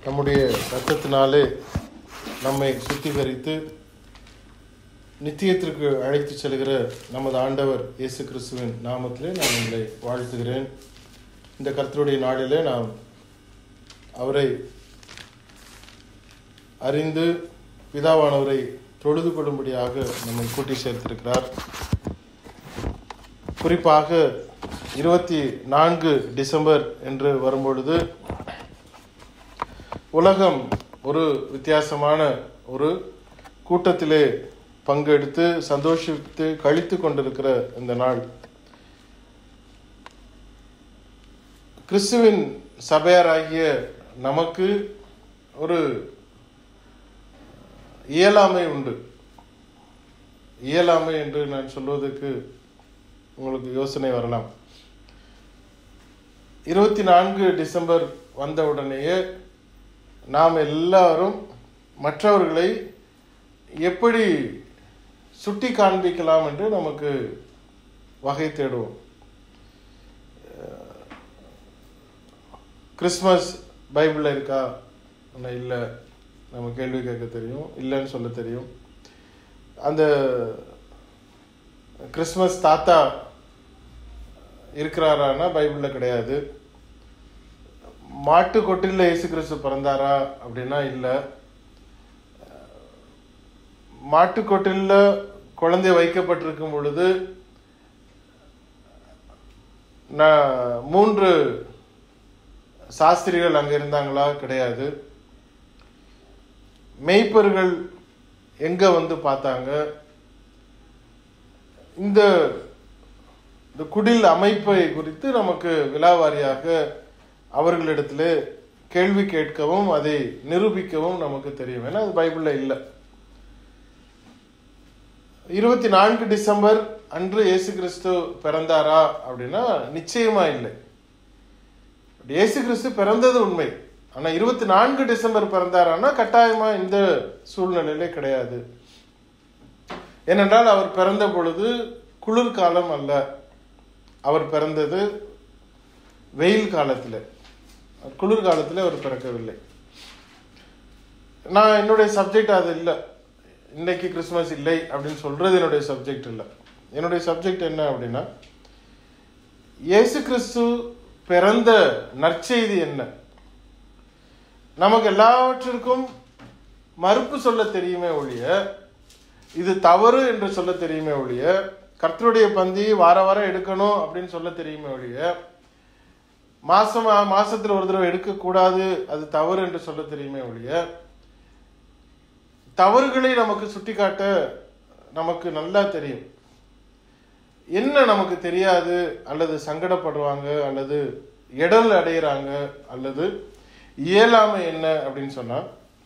நம்முடைய ரத்தத்தினாலே நம்மை சுத்திகரித்து நித்தியத்திற்கு அழைத்து செல்கிற நமது ஆண்டவர் இயேசு கிறிஸ்துவின் நாமத்திலே நான் உங்களை வாழ்த்துகிறேன் இந்த கர்த்தருடைய நாளிலே நாம் அவரை அறிந்து பிதாவானவரை தொழுது கொள்ளும்படியாக நம்மை கூட்டி சேர்த்திருக்கிறார் குறிப்பாக இருபத்தி நான்கு டிசம்பர் என்று வரும்பொழுது உலகம் ஒரு வித்தியாசமான ஒரு கூட்டத்திலே பங்கெடுத்து சந்தோஷித்து கழித்து கொண்டிருக்கிற இந்த நாள் கிறிஸ்துவின் சபையாராகிய நமக்கு ஒரு இயலாமை உண்டு இயலாமை என்று நான் சொல்வதற்கு உங்களுக்கு யோசனை வரலாம் இருபத்தி நான்கு டிசம்பர் வந்த உடனேயே நாம் எல்லாரும் மற்றவர்களை எப்படி சுட்டி காண்பிக்கலாம் என்று நமக்கு வகை தேடுவோம் கிறிஸ்மஸ் பைபிளில் இருக்கா ஆனால் இல்லை நம்ம கேள்வி கேட்க தெரியும் இல்லைன்னு சொல்ல தெரியும் அந்த கிறிஸ்மஸ் தாத்தா இருக்கிறாரான்னா பைபிளில் கிடையாது மாட்டு கொட்டில் இயேசு கிறிஸ்து பிறந்தாரா அப்படின்னா இல்லை மாட்டு கொட்டில் குழந்தை வைக்கப்பட்டிருக்கும் பொழுது நான் மூன்று சாஸ்திரிகள் அங்கே இருந்தாங்களா கிடையாது மெய்ப்பர்கள் எங்க வந்து பார்த்தாங்க இந்த இந்த குடில் அமைப்பை குறித்து நமக்கு விலாவாரியாக அவர்களிடத்தில் கேள்வி கேட்கவும் அதை நிரூபிக்கவும் நமக்கு தெரியும் ஏன்னா அது பைபிளில் இல்லை இருபத்தி நான்கு டிசம்பர் அன்று இயேசு கிறிஸ்து பிறந்தாரா அப்படின்னா நிச்சயமா இல்லை இயேசு கிறிஸ்து பிறந்தது உண்மை ஆனா இருபத்தி நான்கு டிசம்பர் பிறந்தாரான்னா கட்டாயமா இந்த சூழ்நிலையிலே கிடையாது ஏனென்றால் அவர் பிறந்த பொழுது குளிர்காலம் அல்ல அவர் பிறந்தது வெயில் காலத்தில் குளிர்காலத்தில் அவர் பிறக்கவில்லை நான் என்னுடைய சப்ஜெக்ட் அது இல்லை இன்னைக்கு கிறிஸ்மஸ் இல்லை அப்படின்னு சொல்றது என்னுடைய சப்ஜெக்ட் இல்லை என்னுடைய சப்ஜெக்ட் என்ன அப்படின்னா இயேசு கிறிஸ்து பிறந்த நற்செய்தி என்ன நமக்கு எல்லாவற்றிற்கும் மறுப்பு சொல்ல தெரியுமே ஒழிய இது தவறு என்று சொல்ல தெரியுமே ஒழிய கர்த்தருடைய பந்தி வார வாரம் எடுக்கணும் அப்படின்னு சொல்ல தெரியுமே ஒழிய மாசம் மாசத்துல ஒரு தடவை எடுக்கக்கூடாது அது தவறு என்று சொல்ல தெரியுமே ஒழிய தவறுகளை நமக்கு சுட்டிக்காட்ட நமக்கு நல்லா தெரியும் என்ன நமக்கு தெரியாது அல்லது சங்கடப்படுவாங்க அல்லது இடல் அடைகிறாங்க அல்லது இயலாமை என்ன அப்படின்னு சொன்னா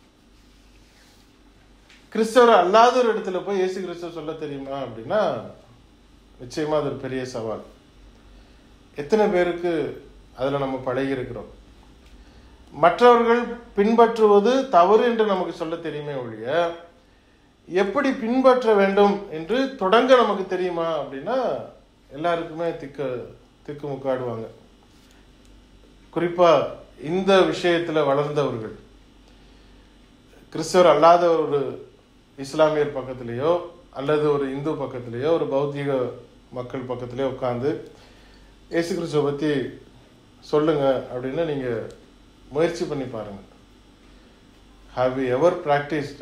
கிறிஸ்தவர் அல்லாத ஒரு இடத்துல போய் இயேசு கிறிஸ்தவ சொல்ல தெரியுமா அப்படின்னா நிச்சயமா அது ஒரு பெரிய சவால் எத்தனை பேருக்கு அதுல நம்ம பழகி இருக்கிறோம் மற்றவர்கள் பின்பற்றுவது தவறு என்று நமக்கு சொல்ல தெரியுமே ஒழிய எப்படி பின்பற்ற வேண்டும் என்று தொடங்க நமக்கு தெரியுமா அப்படின்னா எல்லாருக்குமே திக்க திக்கு முக்காடுவாங்க குறிப்பா இந்த விஷயத்துல வளர்ந்தவர்கள் கிறிஸ்தவர் அல்லாத ஒரு இஸ்லாமியர் பக்கத்திலேயோ அல்லது ஒரு இந்து பக்கத்திலேயோ ஒரு பௌத்திக மக்கள் பக்கத்திலேயோ உட்காந்து இயேசு கிறிஸ்துவை பத்தி சொல்லுங்க அப்படின்னு நீங்க முயற்சி பண்ணி பாருங்க ஹாவ் யூ எவர் பிராக்டிஸ்ட்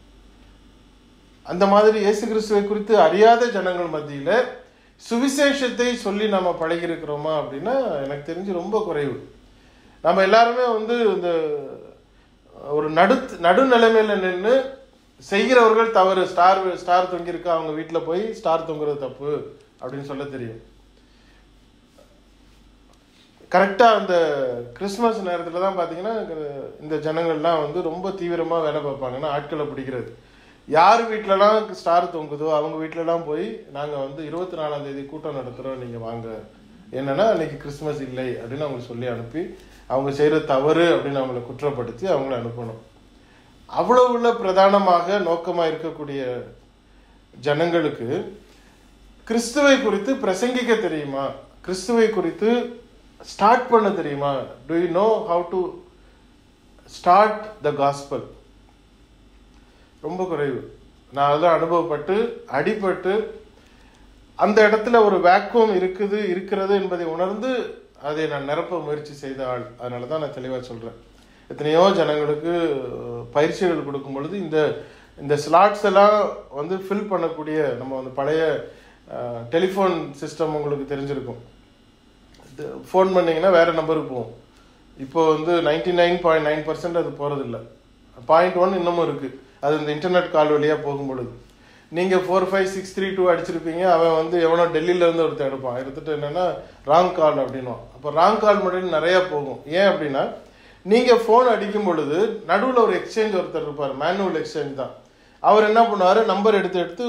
அந்த மாதிரி இயேசு கிறிஸ்துவை குறித்து அறியாத ஜனங்கள் மத்தியில சுவிசேஷத்தை சொல்லி நம்ம பழகி இருக்கிறோமா அப்படின்னா எனக்கு தெரிஞ்சு ரொம்ப குறைவு நம்ம எல்லாருமே வந்து இந்த ஒரு நடு நடுநிலைமையில நின்று செய்கிறவர்கள் தவறு ஸ்டார் ஸ்டார் தொங்கியிருக்கா அவங்க வீட்டில் போய் ஸ்டார் தொங்குறது தப்பு அப்படின்னு சொல்ல தெரியும் கரெக்டாக அந்த கிறிஸ்மஸ் நேரத்தில் தான் பார்த்தீங்கன்னா இந்த ஜனங்கள்லாம் வந்து ரொம்ப தீவிரமாக வேலை பார்ப்பாங்கன்னா ஆட்களை பிடிக்கிறது யார் வீட்டிலலாம் ஸ்டார் தொங்குதோ அவங்க வீட்டிலலாம் போய் நாங்கள் வந்து இருபத்தி நாலாம் தேதி கூட்டம் நடத்துகிறோம் நீங்கள் வாங்க என்னன்னா அன்னைக்கு கிறிஸ்மஸ் இல்லை அப்படின்னு அவங்களுக்கு சொல்லி அனுப்பி அவங்க செய்கிற தவறு அப்படின்னு அவங்கள குற்றப்படுத்தி அவங்கள அனுப்பணும் அவ்வளவு உள்ள பிரதானமாக நோக்கமாக இருக்கக்கூடிய ஜனங்களுக்கு கிறிஸ்துவை குறித்து பிரசங்கிக்க தெரியுமா கிறிஸ்துவை குறித்து ஸ்டார்ட் பண்ண தெரியுமா do you know how to start the gospel ரொம்ப குறைவு நான் அதெல்லாம் அனுபவப்பட்டு அடிபட்டு அந்த இடத்துல ஒரு வேக்குவம் இருக்குது இருக்கிறது என்பதை உணர்ந்து அதை நான் நிரப்ப முயற்சி செய்த ஆள் அதனால தான் நான் தெளிவாக சொல்கிறேன் எத்தனையோ ஜனங்களுக்கு அஹ், பயிற்சிகள் கொடுக்கும் பொழுது இந்த இந்த ஸ்லாட்ஸ் எல்லாம் வந்து ஃபில் பண்ணக்கூடிய நம்ம வந்து பழைய டெலிஃபோன் சிஸ்டம் உங்களுக்கு தெரிஞ்சிருக்கும் ஃபோன் பண்ணீங்கன்னா வேற நம்பருக்கு போகும் இப்போ வந்து ninety nine point nine percent அது போகிறதில்ல பாயிண்ட் ஒன் இன்னமும் இருக்குது அது இந்த இன்டர்நெட் கால் வழியாக போகும் பொழுது நீங்கள் four five six three two அடிச்சிருப்பீங்க அவன் வந்து எவனோ டெல்லியில இருந்து ஒருத்தன் எடுப்பான் எடுத்துட்டு என்னன்னா ராங் கால் அப்படின்னுவான் அப்போ ராங் கால் மட்டும் நிறையா போகும் ஏன் அப்படின்னா நீங்கள் ஃபோன் அடிக்கும் பொழுது நடுவில் ஒரு எக்ஸ்சேஞ்ச் ஒருத்தர் இருப்பார் மேனுவல் எக்ஸ்சேஞ்ச் தான் அவர் என்ன பண்ணுவார் நம்பர் எடுத்து எடுத்து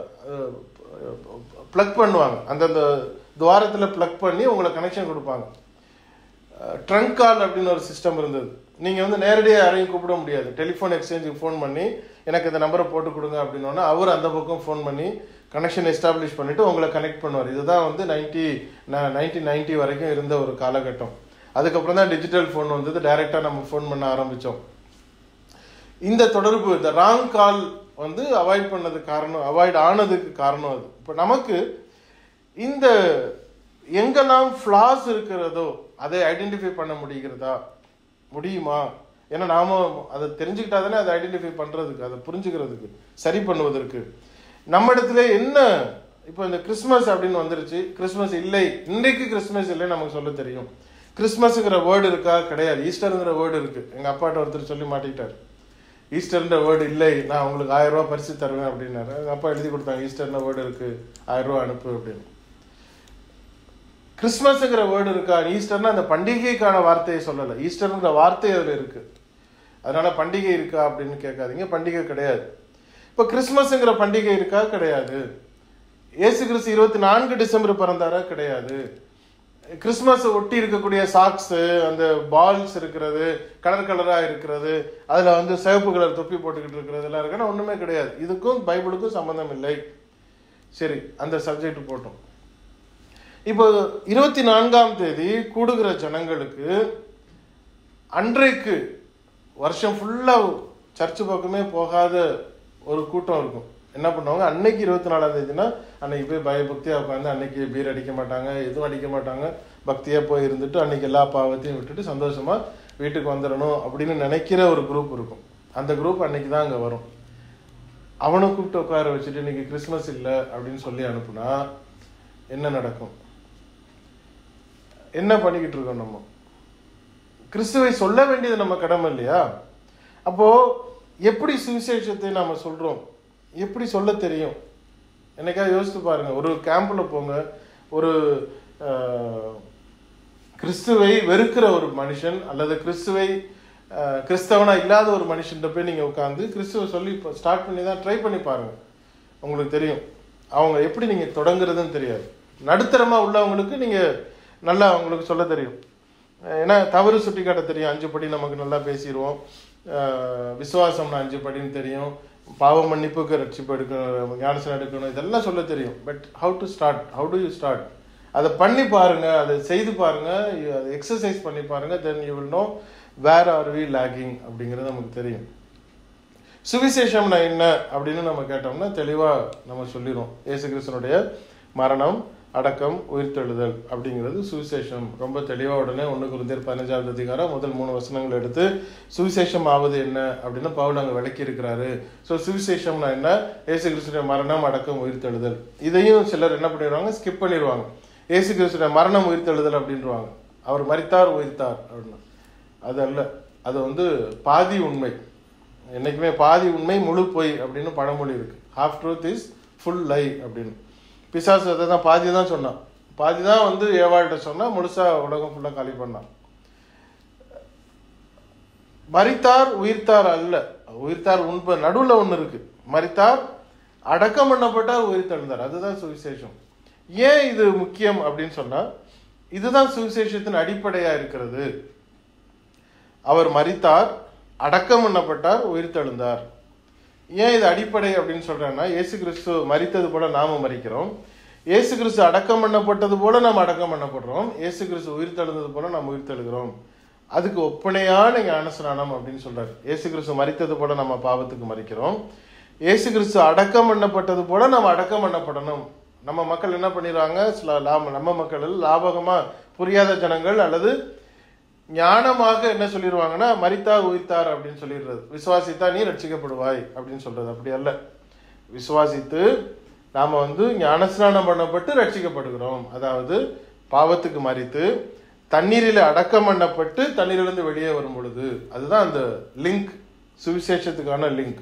ப்ளக் பண்ணுவாங்க அந்தந்த துவாரத்தில் ப்ளக் பண்ணி உங்களை கனெக்ஷன் கொடுப்பாங்க ட்ரங்க் கால் அப்படின்னு ஒரு சிஸ்டம் இருந்தது நீங்கள் வந்து நேரடியாக யாரையும் கூப்பிட முடியாது டெலிஃபோன் எக்ஸ்சேஞ்சுக்கு ஃபோன் பண்ணி எனக்கு இந்த நம்பரை போட்டு கொடுங்க அப்படின்னோன்னா அவர் அந்த பக்கம் ஃபோன் பண்ணி கனெக்ஷன் எஸ்டாப்ளிஷ் பண்ணிவிட்டு உங்களை கனெக்ட் பண்ணுவார் இதுதான் வந்து நைன்டி நைன்டீன் நைன்ட்டி வரைக்கும் இருந்த ஒரு காலகட்டம் அதுக்கப்புறம் தான் டிஜிட்டல் ஃபோன் வந்தது டைரெக்டாக நம்ம ஃபோன் பண்ண ஆரம்பித்தோம் இந்த தொடர்பு இந்த ராங் கால் வந்து அவாய்ட் பண்ணது காரணம் அவாய்ட் ஆனதுக்கு காரணம் அது இப்போ நமக்கு இந்த எங்கெல்லாம் ஃப்ளாஸ் இருக்கிறதோ அதை ஐடென்டிஃபை பண்ண முடிகிறதா முடியுமா ஏன்னா நாம அதை தெரிஞ்சுக்கிட்டா தானே அதை ஐடென்டிஃபை பண்றதுக்கு அதை புரிஞ்சுக்கிறதுக்கு சரி பண்ணுவதற்கு நம்ம இடத்துல என்ன இப்போ இந்த கிறிஸ்மஸ் அப்படின்னு வந்துருச்சு கிறிஸ்மஸ் இல்லை இன்றைக்கு கிறிஸ்மஸ் இல்லை நமக்கு சொல்ல தெரியும் கிறிஸ்மஸ்ங்கிற வேர்டு இருக்கா கிடையாது ஈஸ்டருங்கிற வேர்டு இருக்கு எங்க அப்பாட்ட ஒருத்தர் சொல்லி மாட்டிக்கிட்டார் ஈஸ்டர்ன்ற வேர்டு இல்லை நான் உங்களுக்கு ஆயிரம் ரூபாய் பரிசு தருவேன் அப்படின்னாரு எங்க அப்பா எழுதி கொடுத்தாங்க ஈஸ்டர்ன்ற வேர்டு இருக்கு ஆயிரம் ரூபாய் அனுப்பு அப்படின்னு கிறிஸ்மஸ்ங்கிற வேர்டு இருக்கா ஈஸ்டர்னா அந்த பண்டிகைக்கான வார்த்தையை சொல்லலை ஈஸ்டர்ங்கிற வார்த்தை அதில் இருக்கு அதனால பண்டிகை இருக்கா அப்படின்னு கேட்காதீங்க பண்டிகை கிடையாது இப்போ கிறிஸ்மஸ்ங்கிற பண்டிகை இருக்கா கிடையாது இயேசு கிறிஸ்து இருபத்தி நான்கு டிசம்பர் பிறந்தாரா கிடையாது கிறிஸ்மஸ் ஒட்டி இருக்கக்கூடிய சாக்ஸ் அந்த பால்ஸ் இருக்கிறது கலர் கலரா இருக்கிறது அதுல வந்து சிவப்பு கலர் தொப்பி போட்டுக்கிட்டு இருக்கிறது எல்லாம் இருக்குன்னா ஒண்ணுமே கிடையாது இதுக்கும் பைபிளுக்கும் சம்பந்தம் இல்லை சரி அந்த சப்ஜெக்ட் போட்டோம் இப்போ இருபத்தி நான்காம் தேதி கூடுகிற ஜனங்களுக்கு அன்றைக்கு வருஷம் ஃபுல்லா சர்ச்சு பக்கமே போகாத ஒரு கூட்டம் இருக்கும் என்ன பண்ணுவாங்க அன்னைக்கு இருபத்தி நாலாம் தேதினா அன்னைக்கு போய் பயபக்தியா உட்காந்து அன்னைக்கு பீர் அடிக்க மாட்டாங்க எதுவும் அடிக்க மாட்டாங்க பக்தியா போய் இருந்துட்டு அன்னைக்கு எல்லா பாவத்தையும் விட்டுட்டு சந்தோஷமா வீட்டுக்கு வந்துடணும் அப்படின்னு நினைக்கிற ஒரு குரூப் இருக்கும் அந்த குரூப் அன்னைக்கு தான் அங்க வரும் அவனை கூப்பிட்டு உட்கார வச்சுட்டு இன்னைக்கு கிறிஸ்மஸ் இல்லை அப்படின்னு சொல்லி அனுப்புனா என்ன நடக்கும் என்ன பண்ணிக்கிட்டு இருக்கோம் நம்ம கிறிஸ்துவை சொல்ல வேண்டியது நம்ம கடமை இல்லையா அப்போ எப்படி சுவிசேஷத்தை நாம சொல்றோம் எப்படி சொல்ல தெரியும் என்னைக்காவது யோசித்து பாருங்க ஒரு கேம்ப்ல போங்க ஒரு ஆஹ், கிறிஸ்துவை வெறுக்கிற ஒரு மனுஷன் அல்லது கிறிஸ்துவை ஆஹ், கிறிஸ்தவனா இல்லாத ஒரு மனுஷன்ட்ட போய் நீங்க உட்காந்து கிறிஸ்துவை சொல்லி ஸ்டார்ட் பண்ணி தான் ட்ரை பண்ணி பாருங்க உங்களுக்கு தெரியும் அவங்க எப்படி நீங்க தொடங்குறதுன்னு தெரியாது நடுத்தரமா உள்ளவங்களுக்கு நீங்க நல்லா அவங்களுக்கு சொல்ல தெரியும் ஏன்னா தவறு சுட்டி காட்ட தெரியும் அஞ்சு படி நமக்கு நல்லா பேசிடுவோம் அஹ் விசுவாசம்னா அஞ்சு படின்னு தெரியும் பாவ மன்னிப்புக்கு ரட்சிப்பு எடுக்கணும் ஞானசனம் எடுக்கணும் இதெல்லாம் சொல்ல தெரியும் but how to start how to you start அதை பண்ணி பாருங்க அதை செய்து பாருங்க you- அதை எக்ஸசைஸ் பண்ணி பாருங்க then you will know where are we lagging அப்படிங்கிறது நமக்கு தெரியும் சுவிசேஷம்னா என்ன அப்படின்னு நம்ம கேட்டோம்னா தெளிவா நம்ம சொல்லிடுவோம் இயேசு கிறிஸ்தனுடைய மரணம் அடக்கம் உயிர்த்தெழுதல் அப்படிங்கிறது சுவிசேஷம் ரொம்ப தெளிவா உடனே ஒன்று குருந்தேர் பதினஞ்சாவது அதிகாரம் முதல் மூணு வசனங்கள் எடுத்து சுவிசேஷம் ஆவது என்ன அப்படின்னு பவுல் அங்க விளக்கி இருக்கிறாரு ஸோ சுவிசேஷம்னா என்ன இயேசு கிறிஸ்துடைய மரணம் அடக்கம் உயிர்த்தெழுதல் இதையும் சிலர் என்ன பண்ணிடுவாங்க ஸ்கிப் பண்ணிடுவாங்க இயேசு கிறிஸ்துடைய மரணம் உயிர்த்தெழுதல் அப்படின்றவாங்க அவர் மரித்தார் உயிர்த்தார் அப்படின்னு அது அல்ல அது வந்து பாதி உண்மை என்னைக்குமே பாதி உண்மை முழு பொய் அப்படின்னு பழமொழி இருக்கு half truth is full lie அப்படின்னு பிசாசு அதை தான் பாதி தான் சொன்னான் பாதி தான் வந்து ஏவாள்கிட்ட சொன்னா முழுசா உலகம் ஃபுல்லா காலி பண்ணான் மரித்தார் உயிர்த்தார் அல்ல உயிர்த்தார் உண்ப நடுவுல ஒண்ணு இருக்கு மரித்தார் அடக்கம் பண்ணப்பட்டார் உயிர்த்தெழுந்தார் அதுதான் சுவிசேஷம் ஏன் இது முக்கியம் அப்படின்னு சொன்னா இதுதான் சுவிசேஷத்தின் அடிப்படையா இருக்கிறது அவர் மரித்தார் அடக்கம் பண்ணப்பட்டார் உயிர்த்தெழுந்தார் ஏன் இது அடிப்படை அப்படின்னு சொல்றேன்னா இயேசு கிறிஸ்து மரித்தது போல நாம மரிக்கிறோம் இயேசு கிறிஸ்து அடக்கம் பண்ணப்பட்டது போல நாம் அடக்கம் பண்ணப்படுறோம் இயேசு கிறிஸ்து உயிர்த்தெழுந்தது போல நாம் உயிர்த்தெழுகிறோம் அதுக்கு ஒப்பனையான ஞானஸ்நானம் அப்படின்னு சொல்றாரு இயேசு கிறிஸ்து மரித்தது போல நம்ம பாவத்துக்கு மறிக்கிறோம் இயேசு கிறிஸ்து அடக்கம் பண்ணப்பட்டது போல நம்ம அடக்கம் பண்ணப்படணும் நம்ம மக்கள் என்ன பண்ணிடுவாங்க சில லாப நம்ம மக்கள் லாபகமா புரியாத ஜனங்கள் அல்லது ஞானமாக என்ன சொல்லிடுவாங்கன்னா மரித்தா உயிர்த்தார் அப்படின்னு சொல்லிடுறது விசுவாசித்தா நீ ரட்சிக்கப்படுவாய் அப்படின்னு சொல்றது அப்படி அல்ல விசுவாசித்து நாம வந்து ஞானஸ்நானம் பண்ணப்பட்டு ரட்சிக்கப்படுகிறோம் அதாவது பாவத்துக்கு மறித்து தண்ணீரில் அடக்கம் பண்ணப்பட்டு தண்ணீரிலிருந்து வெளியே வரும் பொழுது அதுதான் அந்த லிங்க் சுவிசேஷத்துக்கான லிங்க்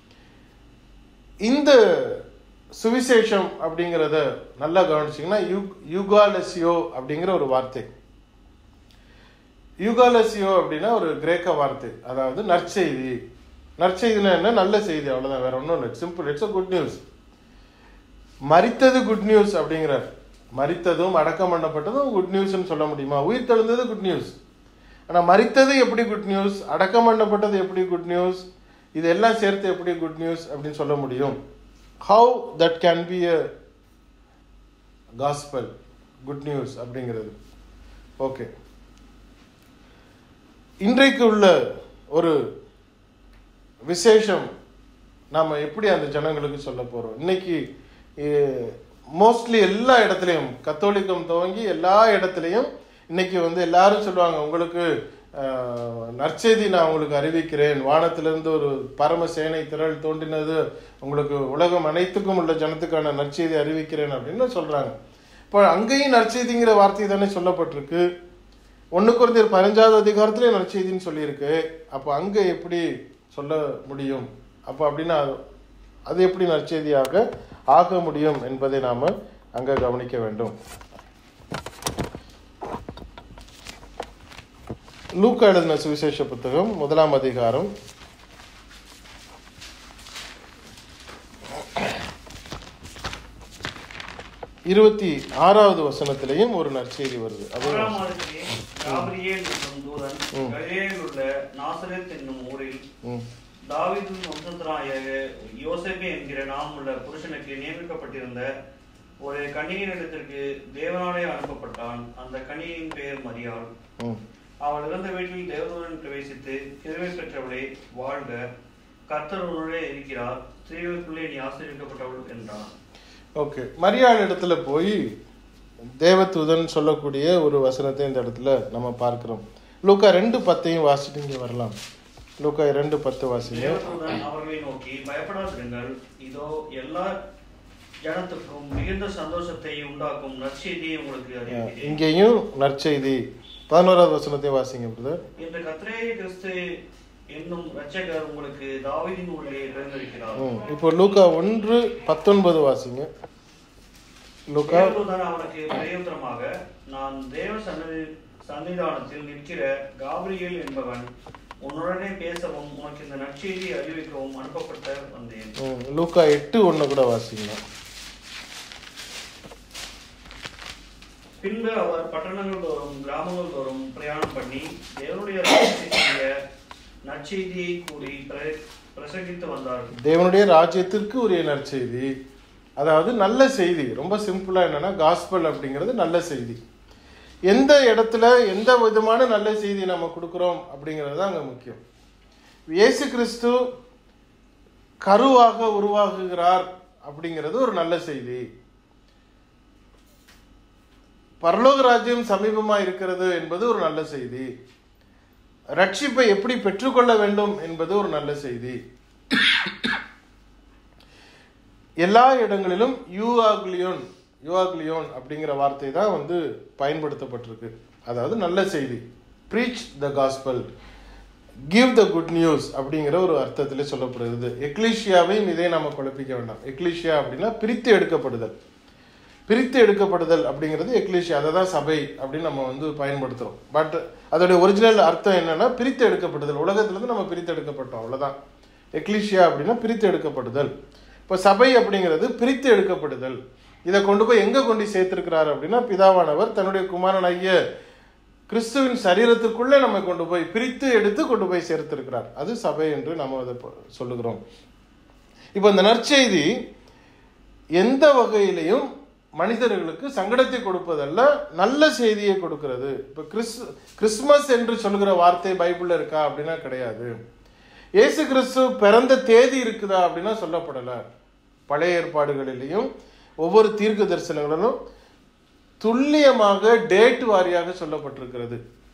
இந்த சுவிசேஷம் அப்படிங்கிறத நல்லா கவனிச்சிங்கன்னா யுக் யுகாலசியோ அப்படிங்கிற ஒரு வார்த்தை யுகாலசியோ அப்படின்னா ஒரு கிரேக்க வார்த்தை அதாவது நற்செய்தி நற்செய்தினா என்ன நல்ல செய்தி அவ்வளவுதான் வேற ஒன்றும் இல்லை simple it's a good news மரித்தது குட் நியூஸ் அப்படிங்கிறார் மரித்ததும் அடக்கம் பண்ணப்பட்டதும் குட் நியூஸ்னு சொல்ல முடியுமா உயிர் தெழுந்தது குட் நியூஸ் ஆனால் மரித்தது எப்படி குட் நியூஸ் அடக்கம் பண்ணப்பட்டது எப்படி குட் நியூஸ் இதெல்லாம் சேர்த்து எப்படி குட் நியூஸ் அப்படின்னு சொல்ல முடியும் how that can be a gospel good news அப்படிங்கிறது ஓகே இன்றைக்கு உள்ள ஒரு விசேஷம் நாம் எப்படி அந்த ஜனங்களுக்கு சொல்ல போகிறோம் இன்னைக்கு மோஸ்ட்லி எல்லா இடத்துலையும் கத்தோலிக்கம் துவங்கி எல்லா இடத்துலையும் இன்னைக்கு வந்து எல்லாரும் சொல்லுவாங்க உங்களுக்கு அஹ், நற்செய்தி நான் உங்களுக்கு அறிவிக்கிறேன் வானத்திலிருந்து ஒரு பரம சேனை திரள் தோன்றினது உங்களுக்கு உலகம் அனைத்துக்கும் உள்ள ஜனத்துக்கான நற்செய்தி அறிவிக்கிறேன் அப்படின்னு சொல்றாங்க இப்போ அங்கேயும் நற்செய்திங்கிற வார்த்தை தானே சொல்லப்பட்டிருக்கு ஒன்று குறைந்தர் பதினஞ்சாவது அதிகாரத்திலே நற்செய்தின்னு சொல்லியிருக்கு அப்போ அங்கே எப்படி சொல்ல முடியும் அப்போ அப்படின்னா அது- அது எப்படி நற்செய்தியாக ஆக முடியும் என்பதை நாம் அங்கே கவனிக்க வேண்டும் லூக்கா எழுதின சுவிசேஷ புத்தகம் முதலாம் அதிகாரம் இருபத்தி ஆறாவது வசனத்திலையும் ஒரு நற்செய்தி வருது அது ஆறாம் மாதத்திலே காபிரியேல் என்னும் தூதன் கலிலேயில் உள்ள நாசரேத் என்னும் ஊரில் ம், தாவீதின் வம்சத்தினாய யோசேப்பு என்கிற நாம் உள்ள புருஷனுக்கு நியமிக்கப்பட்டிருந்த ஒரு கன்னியினிடத்திற்கு தேவனாலே அனுப்பப்பட்டான் அந்த கன்னியின் பெயர் மரியாள் ம். அவள் இருந்த வீட்டில் தேவதூதன் பிரவேசித்து கிருவை பெற்றவளே வாழ்க கர்த்தர் உன்னுடைய இருக்கிறார் ஸ்திரீகளுக்குள்ளே நீ ஆசீர்விக்கப்பட்டவள் என்றான் ஓகே மரியாள் இடத்துல போய் தேவதூதன் சொல்லக்கூடிய ஒரு வசனத்தை இந்த இடத்துல நம்ம பார்க்கிறோம் லூக்கா ரெண்டு பத்தையும் வாசிட்டு இங்க வரலாம் லூக்கா ரெண்டு பத்து வாசிங்க தேவதூதன் அவர்களை நோக்கி பயப்படாதிருங்கள் இதோ எல்லா ஜனத்துக்கும் மிகுந்த சந்தோஷத்தை உண்டாக்கும் நற்செய்தியை உங்களுக்கு அறிவிக்கிறேன் இங்கேயும் நற்செய்தி பதினோராவது வசனத்தையும் வாசிங்க பிரதர் இன்று கத்ரே கிறிஸ்து என்னும் இரட்சகர் உங்களுக்கு தாவீதின் ஊரிலே பிறந்திருக்கிறார் ம் இப்போ லூக்கா ஒன்று பத்தொன்பது வாசிங்க லூக்கா தேவதூதன் அவனுக்கு பிரயோத்தரமாக நான் தேவ சன்னதி சன்னிதானத்தில் நிற்கிற காபிரியேல் என்பவன் உன்னுடனே பேசவும் உனக்கு இந்த நற்செய்தியை அறிவிக்கவும் அனுப்பப்பட்ட வந்தேன் ம், லூக்கா எட்டு ஒன்று கூட வாசிங்க பின்பு அவர் பட்டணங்கள் தோறும் கிராமங்கள் தோறும் பிரயாணம் பண்ணி தேவனுடைய ராஜ்யத்தினுடைய நற்செய்தியை கூறி பிர- பிரசங்கித்து வந்தார்கள் தேவனுடைய ராஜ்யத்திற்கு உரிய நற்செய்தி அதாவது நல்ல செய்தி ரொம்ப சிம்பிளா என்னன்னா காஸ்பல் அப்படிங்கிறது நல்ல செய்தி எந்த இடத்துல எந்த விதமான நல்ல செய்தி நம்ம கொடுக்குறோம் அப்படிங்கிறது தான் அங்க முக்கியம் இயேசு கிறிஸ்து கருவாக உருவாகுகிறார் அப்படிங்கிறது ஒரு நல்ல செய்தி பரலோக ராஜ்யம் சமீபமா இருக்கிறது என்பது ஒரு நல்ல செய்தி ரட்சிப்பை எப்படி பெற்றுக்கொள்ள வேண்டும் என்பது ஒரு நல்ல செய்தி எல்லா இடங்களிலும் யூஆக்லியோன் யூஆக்லியோன் அப்படிங்கிற வார்த்தை தான் வந்து பயன்படுத்தப்பட்டிருக்கு அதாவது நல்ல செய்தி preach the gospel give the good news அப்படிங்கிற ஒரு அர்த்தத்திலே சொல்லப்படுகிறது எக்லீஷியாவையும் இதே நாம குழப்பிக்க வேண்டாம் எக்லீஷியா அப்படின்னா பிரித்து எடுக்கப்படுதல் பிரித்து எடுக்கப்படுதல் அப்படிங்கிறது எக்லீஷியா அதை தான் சபை அப்படின்னு நம்ம வந்து பயன்படுத்துறோம் பட் அதோடைய ஒரிஜினல் அர்த்தம் என்னன்னா பிரித்து எடுக்கப்படுதல் உலகத்திலிருந்து நம்ம பிரித்து எடுக்கப்பட்டோம் அவ்வளவுதான் எக்லீஷியா அப்படின்னா பிரித்து எடுக்கப்படுதல் இப்போ சபை அப்படிங்கிறது பிரித்து எடுக்கப்படுதல் இதை கொண்டு போய் எங்க கொண்டு சேர்த்திருக்கிறார் அப்படின்னா பிதாவானவர் தன்னுடைய குமாரனாகிய கிறிஸ்துவின் சரீரத்துக்குள்ளே நம்ம கொண்டு போய் பிரித்து எடுத்து கொண்டு போய் சேர்த்திருக்கிறார் அது சபை என்று நம்ம அதை ப- சொல்லுகிறோம் இப்போ இந்த நற்செய்தி எந்த வகையிலையும் மனிதர்களுக்கு சங்கடத்தை கொடுப்பதல்ல நல்ல செய்தியை கொடுக்கிறது இப்போ கிறிஸ் கிறிஸ்மஸ் என்று சொல்கிற வார்த்தை பைபிளில் இருக்கா அப்படின்னா கிடையாது இயேசு கிறிஸ்து பிறந்த தேதி இருக்குதா அப்படின்னா சொல்லப்படலை பழைய ஏற்பாடுகளிலையும் ஒவ்வொரு தீர்க்க தரிசனங்களிலும் துல்லியமாக டேட் வாரியாக சொல்லப்பட்டிருக்கிறது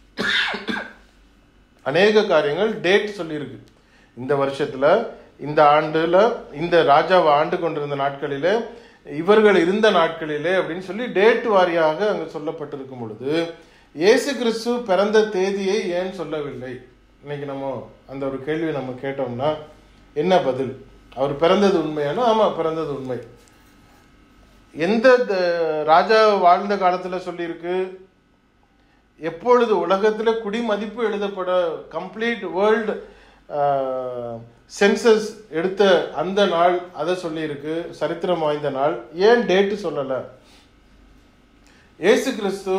அநேக காரியங்கள் டேட் சொல்லியிருக்கு இந்த வருஷத்துல இந்த ஆண்டுல இந்த ராஜாவை ஆண்டு கொண்டிருந்த நாட்களிலே இவர்கள் இருந்த நாட்களிலே அப்படின்னு சொல்லி டேட் வாரியாக அங்கு சொல்லப்பட்டிருக்கும் பொழுது இயேசு கிறிஸ்து பிறந்த தேதியை ஏன் சொல்லவில்லை இன்னைக்கு நம்ம அந்த ஒரு கேள்வி நம்ம கேட்டோம்னா என்ன பதில் அவர் பிறந்தது உண்மையானா ஆமா பிறந்தது உண்மை எந்த த- ராஜா வாழ்ந்த காலத்துல சொல்லியிருக்கு எப்பொழுது உலகத்துல குடிமதிப்பு எழுதப்பட கம்ப்ளீட் வேர்ல்டு சென்சஸ் எடுத்த அந்த நாள் அதை சொல்லியிருக்கு சரித்திரம் வாய்ந்த நாள் ஏன் டேட்டு சொல்லல இயேசு கிறிஸ்து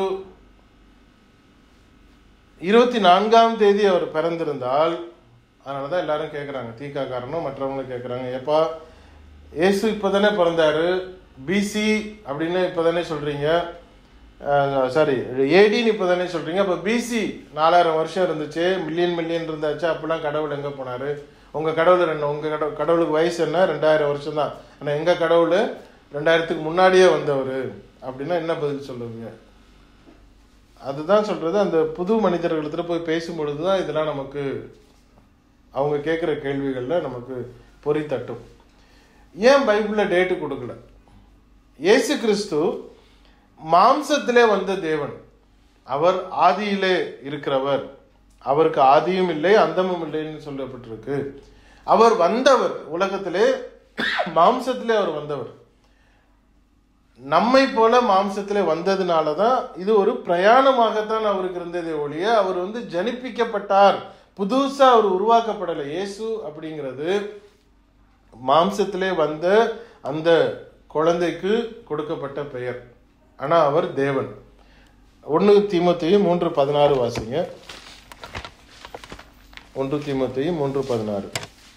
இருபத்தி நான்காம் தேதி அவர் பிறந்திருந்தால் அதனால தான் எல்லாரும் கேட்குறாங்க தீக்காக்காரனும் மற்றவங்களும் கேட்குறாங்க ஏப்பா இயேசு இப்போதானே பிறந்தாரு பிசி அப்படின்னு இப்போதானே சொல்றீங்க சாரி ஏடின்னு இப்போதானே சொல்றீங்க அப்போ பிசி நாலாயிரம் வருஷம் இருந்துச்சு மில்லியன் மில்லியன் இருந்தாச்சு அப்பெல்லாம் கடவுள் எங்கே போனாரு உங்க கடவுள் ரெண்டு உங்க கடவுள் கடவுளுக்கு வயசு என்ன ரெண்டாயிரம் வருஷம் தான் ஆனால் எங்க கடவுள் ரெண்டாயிரத்துக்கு முன்னாடியே வந்தவர் அப்படின்னா என்ன பதில் சொல்லுவீங்க அதுதான் சொல்றது அந்த புது மனிதர்களிடத்துல போய் பேசும் பொழுது தான் இதெல்லாம் நமக்கு அவங்க கேட்குற கேள்விகளில் நமக்கு பொறி தட்டும் ஏன் பைபிளில் டேட்டு கொடுக்கல இயேசு கிறிஸ்து மாம்சத்திலே வந்த தேவன் அவர் ஆதியிலே இருக்கிறவர் அவருக்கு ஆதியும் இல்லை அந்தமும் இல்லைன்னு சொல்லப்பட்டிருக்கு அவர் வந்தவர் உலகத்திலே மாம்சத்திலே அவர் வந்தவர் நம்மை போல மாம்சத்திலே வந்ததுனால தான் இது ஒரு பிரயாணமாகத்தான் அவருக்கு இருந்ததே ஒழிய அவர் வந்து ஜனிப்பிக்கப்பட்டார் புதுசா அவர் உருவாக்கப்படலை இயேசு அப்படிங்கிறது மாம்சத்திலே வந்த அந்த குழந்தைக்கு கொடுக்கப்பட்ட பெயர் ஆனா அவர் தேவன் ஒன்று தீமத்தையும் மூன்று பதினாறு வாசிங்க ஒன்று தீமத்தையும் மூன்று பதினாறு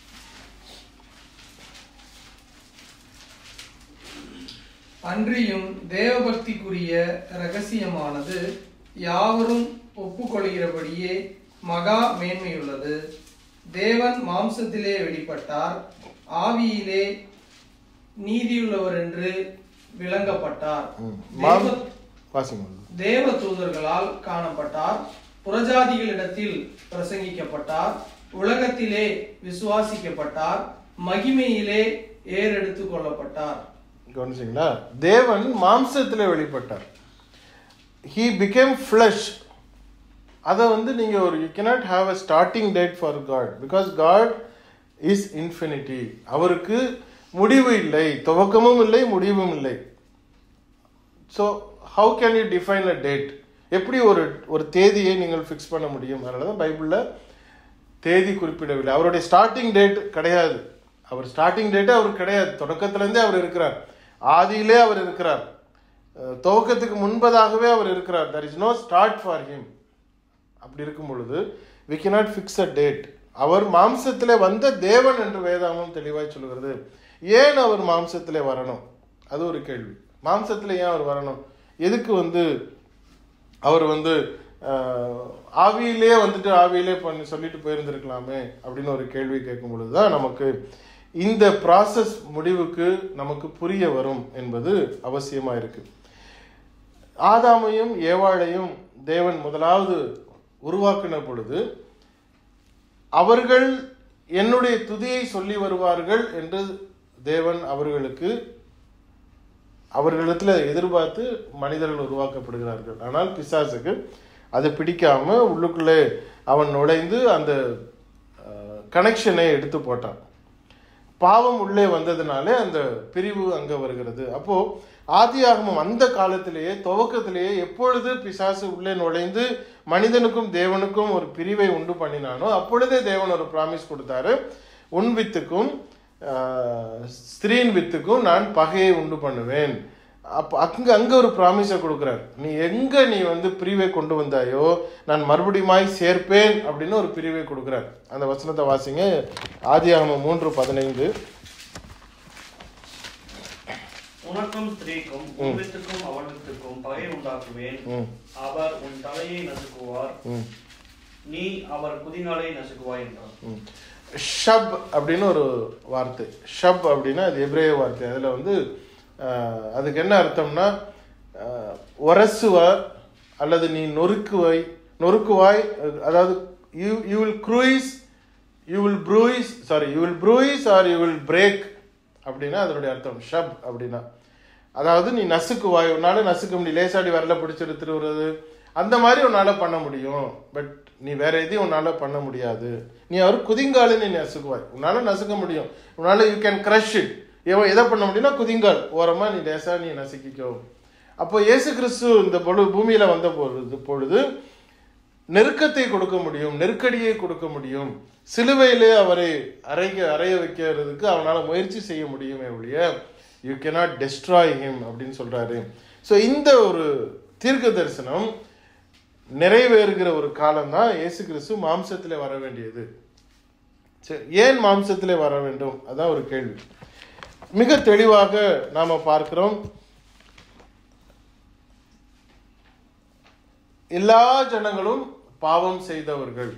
அன்றியும் தேவபக்திக்குரிய ரகசியமானது யாவரும் ஒப்புக்கொள்கிறபடியே மகா மேன்மையுள்ளது தேவன் மாம்சத்திலே வெளிப்பட்டார் ஆவியிலே நீதியுள்ளவர் என்று விளங்கப்பட்டார் மாம் தேவ- வாசிங்க தேவ தூதர்களால் காணப்பட்டார் புறஜாதிகளிடத்தில் பிரசங்கிக்கப்பட்டார் உலகத்திலே விசுவாசிக்கப்பட்டார் மகிமையிலே ஏறெடுத்து கொள்ளப்பட்டார் கவனிச்சிங்களா தேவன் மாம்சத்திலே வெளிப்பட்டார் ஹீ பிகேம் ஃப்ளஷ் அதை வந்து நீங்க ஒரு you cannot have a starting date for God because God is infinity அவருக்கு முடிவு இல்லை துவக்கமும் இல்லை முடிவும் இல்லை so how can you define a date எப்படி ஒரு ஒரு தேதியை நீங்கள் ஃபிக்ஸ் பண்ண முடியும் அதனால தான் பைபிளில் தேதி குறிப்பிடவில்லை அவருடைய ஸ்டார்டிங் டேட் கிடையாது அவர் ஸ்டார்டிங் டேட்டே அவர் கிடையாது தொடக்கத்திலேருந்தே அவர் இருக்கிறார் ஆதியிலே அவர் இருக்கிறார் அஹ் துவக்கத்துக்கு முன்பதாகவே அவர் இருக்கிறார் there is no start for him அப்படி இருக்கும் பொழுது we cannot fix a date அவர் மாம்சத்திலே வந்த தேவன் என்று வேதாமம் தெளிவாய் சொல்கிறது ஏன் அவர் மாம்சத்திலே வரணும் அது ஒரு கேள்வி மாம்சத்திலே ஏன் அவர் வரணும் எதுக்கு வந்து அவர் வந்து ஆஹ், ஆவியிலே வந்துட்டு ஆவியிலே பண்ணி சொல்லிட்டு போயிருந்திருக்கலாமே அப்படின்னு ஒரு கேள்வி கேட்கும் பொழுது தான் நமக்கு இந்த ப்ராசஸ் முடிவுக்கு நமக்கு புரிய வரும் என்பது அவசியமா இருக்கு ஆதாமையும் ஏவாளையும் தேவன் முதலாவது உருவாக்கின பொழுது அவர்கள் என்னுடைய துதியை சொல்லி வருவார்கள் என்று தேவன் அவர்களுக்கு அவர்களிடத்துல எதிர்பார்த்து மனிதர்கள் உருவாக்கப்படுகிறார்கள் ஆனால் பிசாசுக்கு அது பிடிக்காம உள்ளுக்குள்ளே அவன் நுழைந்து அந்த கனெக்ஷனை எடுத்து போட்டான் பாவம் உள்ளே வந்ததுனாலே அந்த பிரிவு அங்க வருகிறது அப்போ ஆதியாகமம் அந்த காலத்திலேயே துவக்கத்திலேயே எப்பொழுது பிசாசு உள்ளே நுழைந்து மனிதனுக்கும் தேவனுக்கும் ஒரு பிரிவை உண்டு பண்ணினானோ அப்பொழுதே தேவன் ஒரு ப்ராமிஸ் கொடுத்தாரு உன் வித்துக்கும் ஆஹ், ஸ்திரீன் வித்துக்கும் நான் பகையை உண்டு பண்ணுவேன் அப்ப அங்க அங்க ஒரு ப்ராமிஸை கொடுக்குறார் நீ எங்க நீ வந்து பிரிவை கொண்டு வந்தாயோ நான் மறுபடியுமாய் சேர்ப்பேன் அப்படின்னு ஒரு பிரிவை கொடுக்குறார் அந்த வசனத்தை வாசிங்க ஆதியாகமம் மூன்று பதினைந்து உனக்கும் ஸ்திரீக்கும் உன் வித்துக்கும் அவனுக்கும் பகை உண்டாக்குவேன் ம் அவர் உன் தலையை நசுக்குவார் ம் நீ அவர் குதிங்காலை நசுக்குவாய் என்றார் ம். ஷப் அப்படின்னு ஒரு வார்த்தை ஷப் அப்படின்னா அது எப்ரேய வார்த்தை அதில் வந்து ஆஹ், அதுக்கு என்ன அர்த்தம்னா ஆஹ், உரசுவார் அல்லது நீ நொறுக்குவாய் நொறுக்குவாய் அதாவது you you will cruise you will bruise sorry you will bruise or you will break அப்படின்னா அதனுடைய அர்த்தம் ஷப் அப்படின்னா அதாவது நீ நசுக்குவாய் உன்னால நசுக்க முடியும் லேசாடி வரல பிடிச்சி எடுத்துட்டு வர்றது அந்த மாதிரி உன்னால பண்ண முடியும் பட் நீ வேற எதையும் உன்னால பண்ண முடியாது நீ அவர் குதிங்கால நீ நசுக்குவாய் உன்னால நசுக்க முடியும் உன்னால யூ கேன் கிரஷ் இட் எதை பண்ண முடியும்னா குதிங்கால் ஓரமா நீ லேசா நீ நசுக்கிக்கோ அப்போ இயேசு கிறிஸ்து இந்த பொழு பூமியில வந்த பொழுது பொழுது நெருக்கத்தை கொடுக்க முடியும் நெருக்கடியை கொடுக்க முடியும் சிலுவையிலே அவரை அறைக அறைய வைக்கிறதுக்கு அவனால் முயற்சி செய்ய முடியுமே ஒழிய யூ cannot destroy him அப்படின்னு சொல்றாரு ஸோ இந்த ஒரு தீர்க்க தரிசனம் நிறைவேறுகிற ஒரு காலம் தான் இயேசு கிறிஸ்து மாம்சத்திலே வர வேண்டியது சரி ஏன் மாம்சத்திலே வர வேண்டும் அதான் ஒரு கேள்வி மிக தெளிவாக நாம பார்க்கிறோம் எல்லா ஜனங்களும் பாவம் செய்தவர்கள்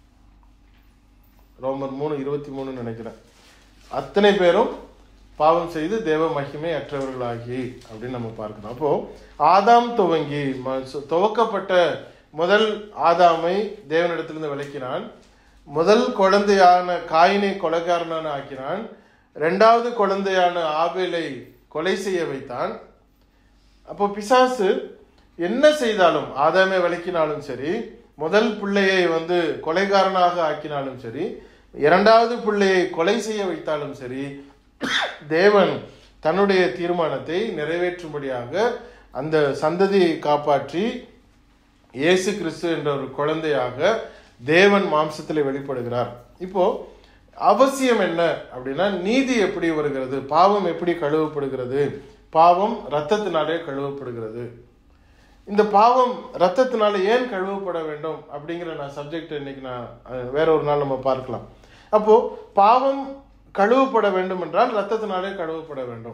ரோமர் மூணு இருபத்தி மூணு நினைக்கிறேன் அத்தனை பேரும் பாவம் செய்து தேவ மகிமை அற்றவர்களாகி அப்படின்னு நம்ம பார்க்கிறோம் அப்போ ஆதாம் துவங்கி ம- சு- துவக்கப்பட்ட முதல் ஆதாமை தேவனிடத்திலிருந்து விளக்கினான் முதல் குழந்தையான காயினை கொலைகாரனான ஆக்கினான் இரண்டாவது குழந்தையான ஆபேலை கொலை செய்ய வைத்தான் அப்போ பிசாசு என்ன செய்தாலும் ஆதாமை விளக்கினாலும் சரி முதல் பிள்ளையை வந்து கொலைகாரனாக ஆக்கினாலும் சரி இரண்டாவது பிள்ளையை கொலை செய்ய வைத்தாலும் சரி தேவன் தன்னுடைய தீர்மானத்தை நிறைவேற்றும்படியாக அந்த சந்ததியை காப்பாற்றி இயேசு கிறிஸ்து என்ற ஒரு குழந்தையாக தேவன் மாம்சத்தில் வெளிப்படுகிறார் இப்போ அவசியம் என்ன அப்படின்னா நீதி எப்படி வருகிறது பாவம் எப்படி கழுவப்படுகிறது பாவம் ரத்தத்தினாலே கழுவப்படுகிறது இந்த பாவம் ரத்தத்தினால ஏன் கழுவப்பட வேண்டும் அப்படிங்கிற நான் சப்ஜெக்ட் இன்னைக்கு நான் அஹ், வேற ஒரு நாள் நம்ம பார்க்கலாம் அப்போ பாவம் கழுவப்பட வேண்டும் என்றால் ரத்தத்தினாலே கழுவப்பட வேண்டும்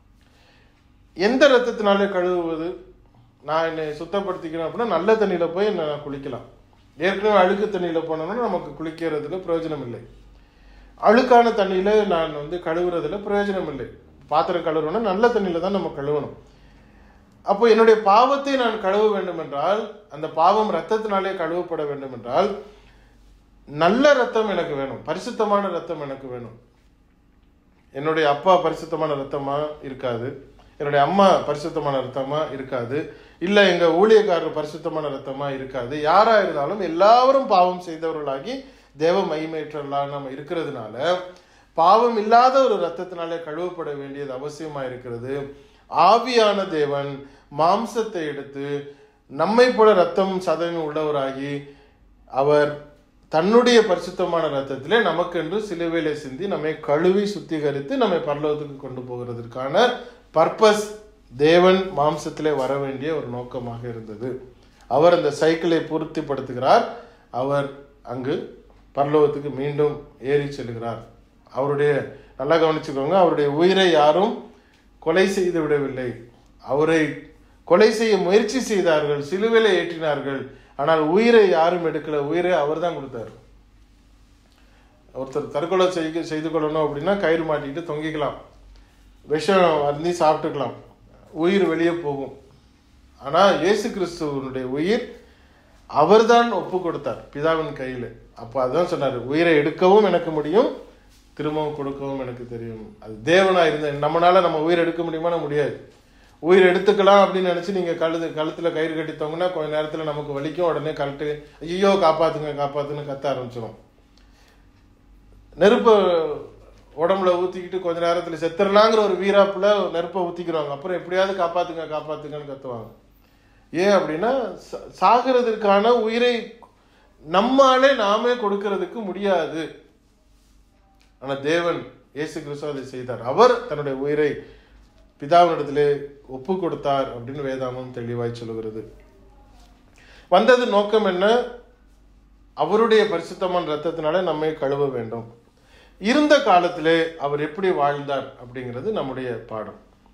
எந்த ரத்தத்தினாலே கழுவுவது நான் என்னை சுத்தப்படுத்திக்கணும் அப்படின்னா நல்ல தண்ணியில போய் என்னை நான் குளிக்கலாம் ஏற்கனவே அழுக்கு தண்ணியில போனோம்னா நமக்கு குளிக்கிறதுல பிரயோஜனம் இல்லை அழுக்கான தண்ணியில நான் வந்து கழுவுறதுல பிரயோஜனம் இல்லை பாத்திரம் கழுவுறோம்னா நல்ல தண்ணியில தான் நம்ம கழுவணும் அப்போ என்னுடைய பாவத்தை நான் கழுவ வேண்டும் என்றால் அந்த பாவம் ரத்தத்தினாலே கழுவப்பட வேண்டும் என்றால் நல்ல ரத்தம் எனக்கு வேணும் பரிசுத்தமான ரத்தம் எனக்கு வேணும் என்னுடைய அப்பா பரிசுத்தமான ரத்தமா இருக்காது என்னுடைய அம்மா பரிசுத்தமான ரத்தமா இருக்காது இல்ல எங்க ஊழியக்காரர் பரிசுத்தமான ரத்தமா இருக்காது யாரா இருந்தாலும் எல்லாரும் பாவம் செய்தவர்களாகி தேவ மகிமையற்றவர்களாக நம்ம இருக்கிறதுனால பாவம் இல்லாத ஒரு ரத்தத்தினாலே கழுவப்பட வேண்டியது அவசியமா இருக்கிறது ஆவியான தேவன் மாம்சத்தை எடுத்து நம்மை போல ரத்தம் சதவீதம் உள்ளவராகி அவர் தன்னுடைய பரிசுத்தமான ரத்தத்திலே நமக்கென்று சிலுவையிலே சிந்தி நம்மை கழுவி சுத்திகரித்து நம்மை பரலோகத்துக்கு கொண்டு போகிறதற்கான பர்பஸ் தேவன் மாம்சத்திலே வர வேண்டிய ஒரு நோக்கமாக இருந்தது அவர் அந்த சைக்கிளை பூர்த்திப்படுத்துகிறார் அவர் அங்கு பரலோகத்துக்கு மீண்டும் ஏறி செல்கிறார் அவருடைய நல்லா கவனிச்சுக்கோங்க அவருடைய உயிரை யாரும் கொலை செய்து விடவில்லை அவரை கொலை செய்ய முயற்சி செய்தார்கள் சிலுவையில ஏற்றினார்கள் ஆனால் உயிரை யாரும் எடுக்கல உயிரை அவர் தான் கொடுத்தார் ஒருத்தர் தற்கொலை செய்து செய்து கொள்ளணும் அப்படின்னா கயிறு மாட்டிட்டு தொங்கிக்கலாம் விஷம் அருந்தி சாப்பிட்டுக்கலாம் உயிர் வெளியே போகும் ஆனா இயேசு கிறிஸ்துவனுடைய உயிர் அவர்தான் ஒப்பு கொடுத்தார் பிதாவின் கையில் அப்போ அதான் சொன்னார் உயிரை எடுக்கவும் எனக்கு முடியும் திரும்பவும் கொடுக்கவும் எனக்கு தெரியும் அது தேவனா இருந்த நம்மளால நம்ம உயிர் எடுக்க முடியுமா முடியாது உயிர் எடுத்துக்கலாம் அப்படின்னு நினைச்சு நீங்க கழுது கழுத்துல கயிறு கட்டி தொங்கினா கொஞ்ச நேரத்துல நமக்கு வலிக்கும் உடனே கழட்டு ஐயோ காப்பாத்துங்க காப்பாத்துன்னு கத்த ஆரம்பிச்சிடும் நெருப்ப உடம்புல ஊத்திக்கிட்டு கொஞ்ச நேரத்துல செத்துடலாங்கிற ஒரு வீராப்புல நெருப்பை ஊத்திக்கிறாங்க அப்புறம் எப்படியாவது காப்பாத்துங்க காப்பாத்துங்கன்னு கத்துவாங்க ஏன் அப்படின்னா சா- சாகிறதுக்கான உயிரை நம்மாலே நாமே கொடுக்கறதுக்கு முடியாது ஆனா தேவன் இயேசு கிறிஸ்து அதை செய்தார் அவர் தன்னுடைய உயிரை பிதாவினிடத்திலே ஒப்பு கொடுத்தார் அப்படின்னு வேதாமம் தெளிவாய் சொல்லுகிறது வந்தது நோக்கம் என்ன அவருடைய பரிசுத்தமான ரத்தத்தினால நம்மை கழுவ வேண்டும் இருந்த காலத்திலே அவர் எப்படி வாழ்ந்தார் அப்படிங்கிறது நம்முடைய பாடம்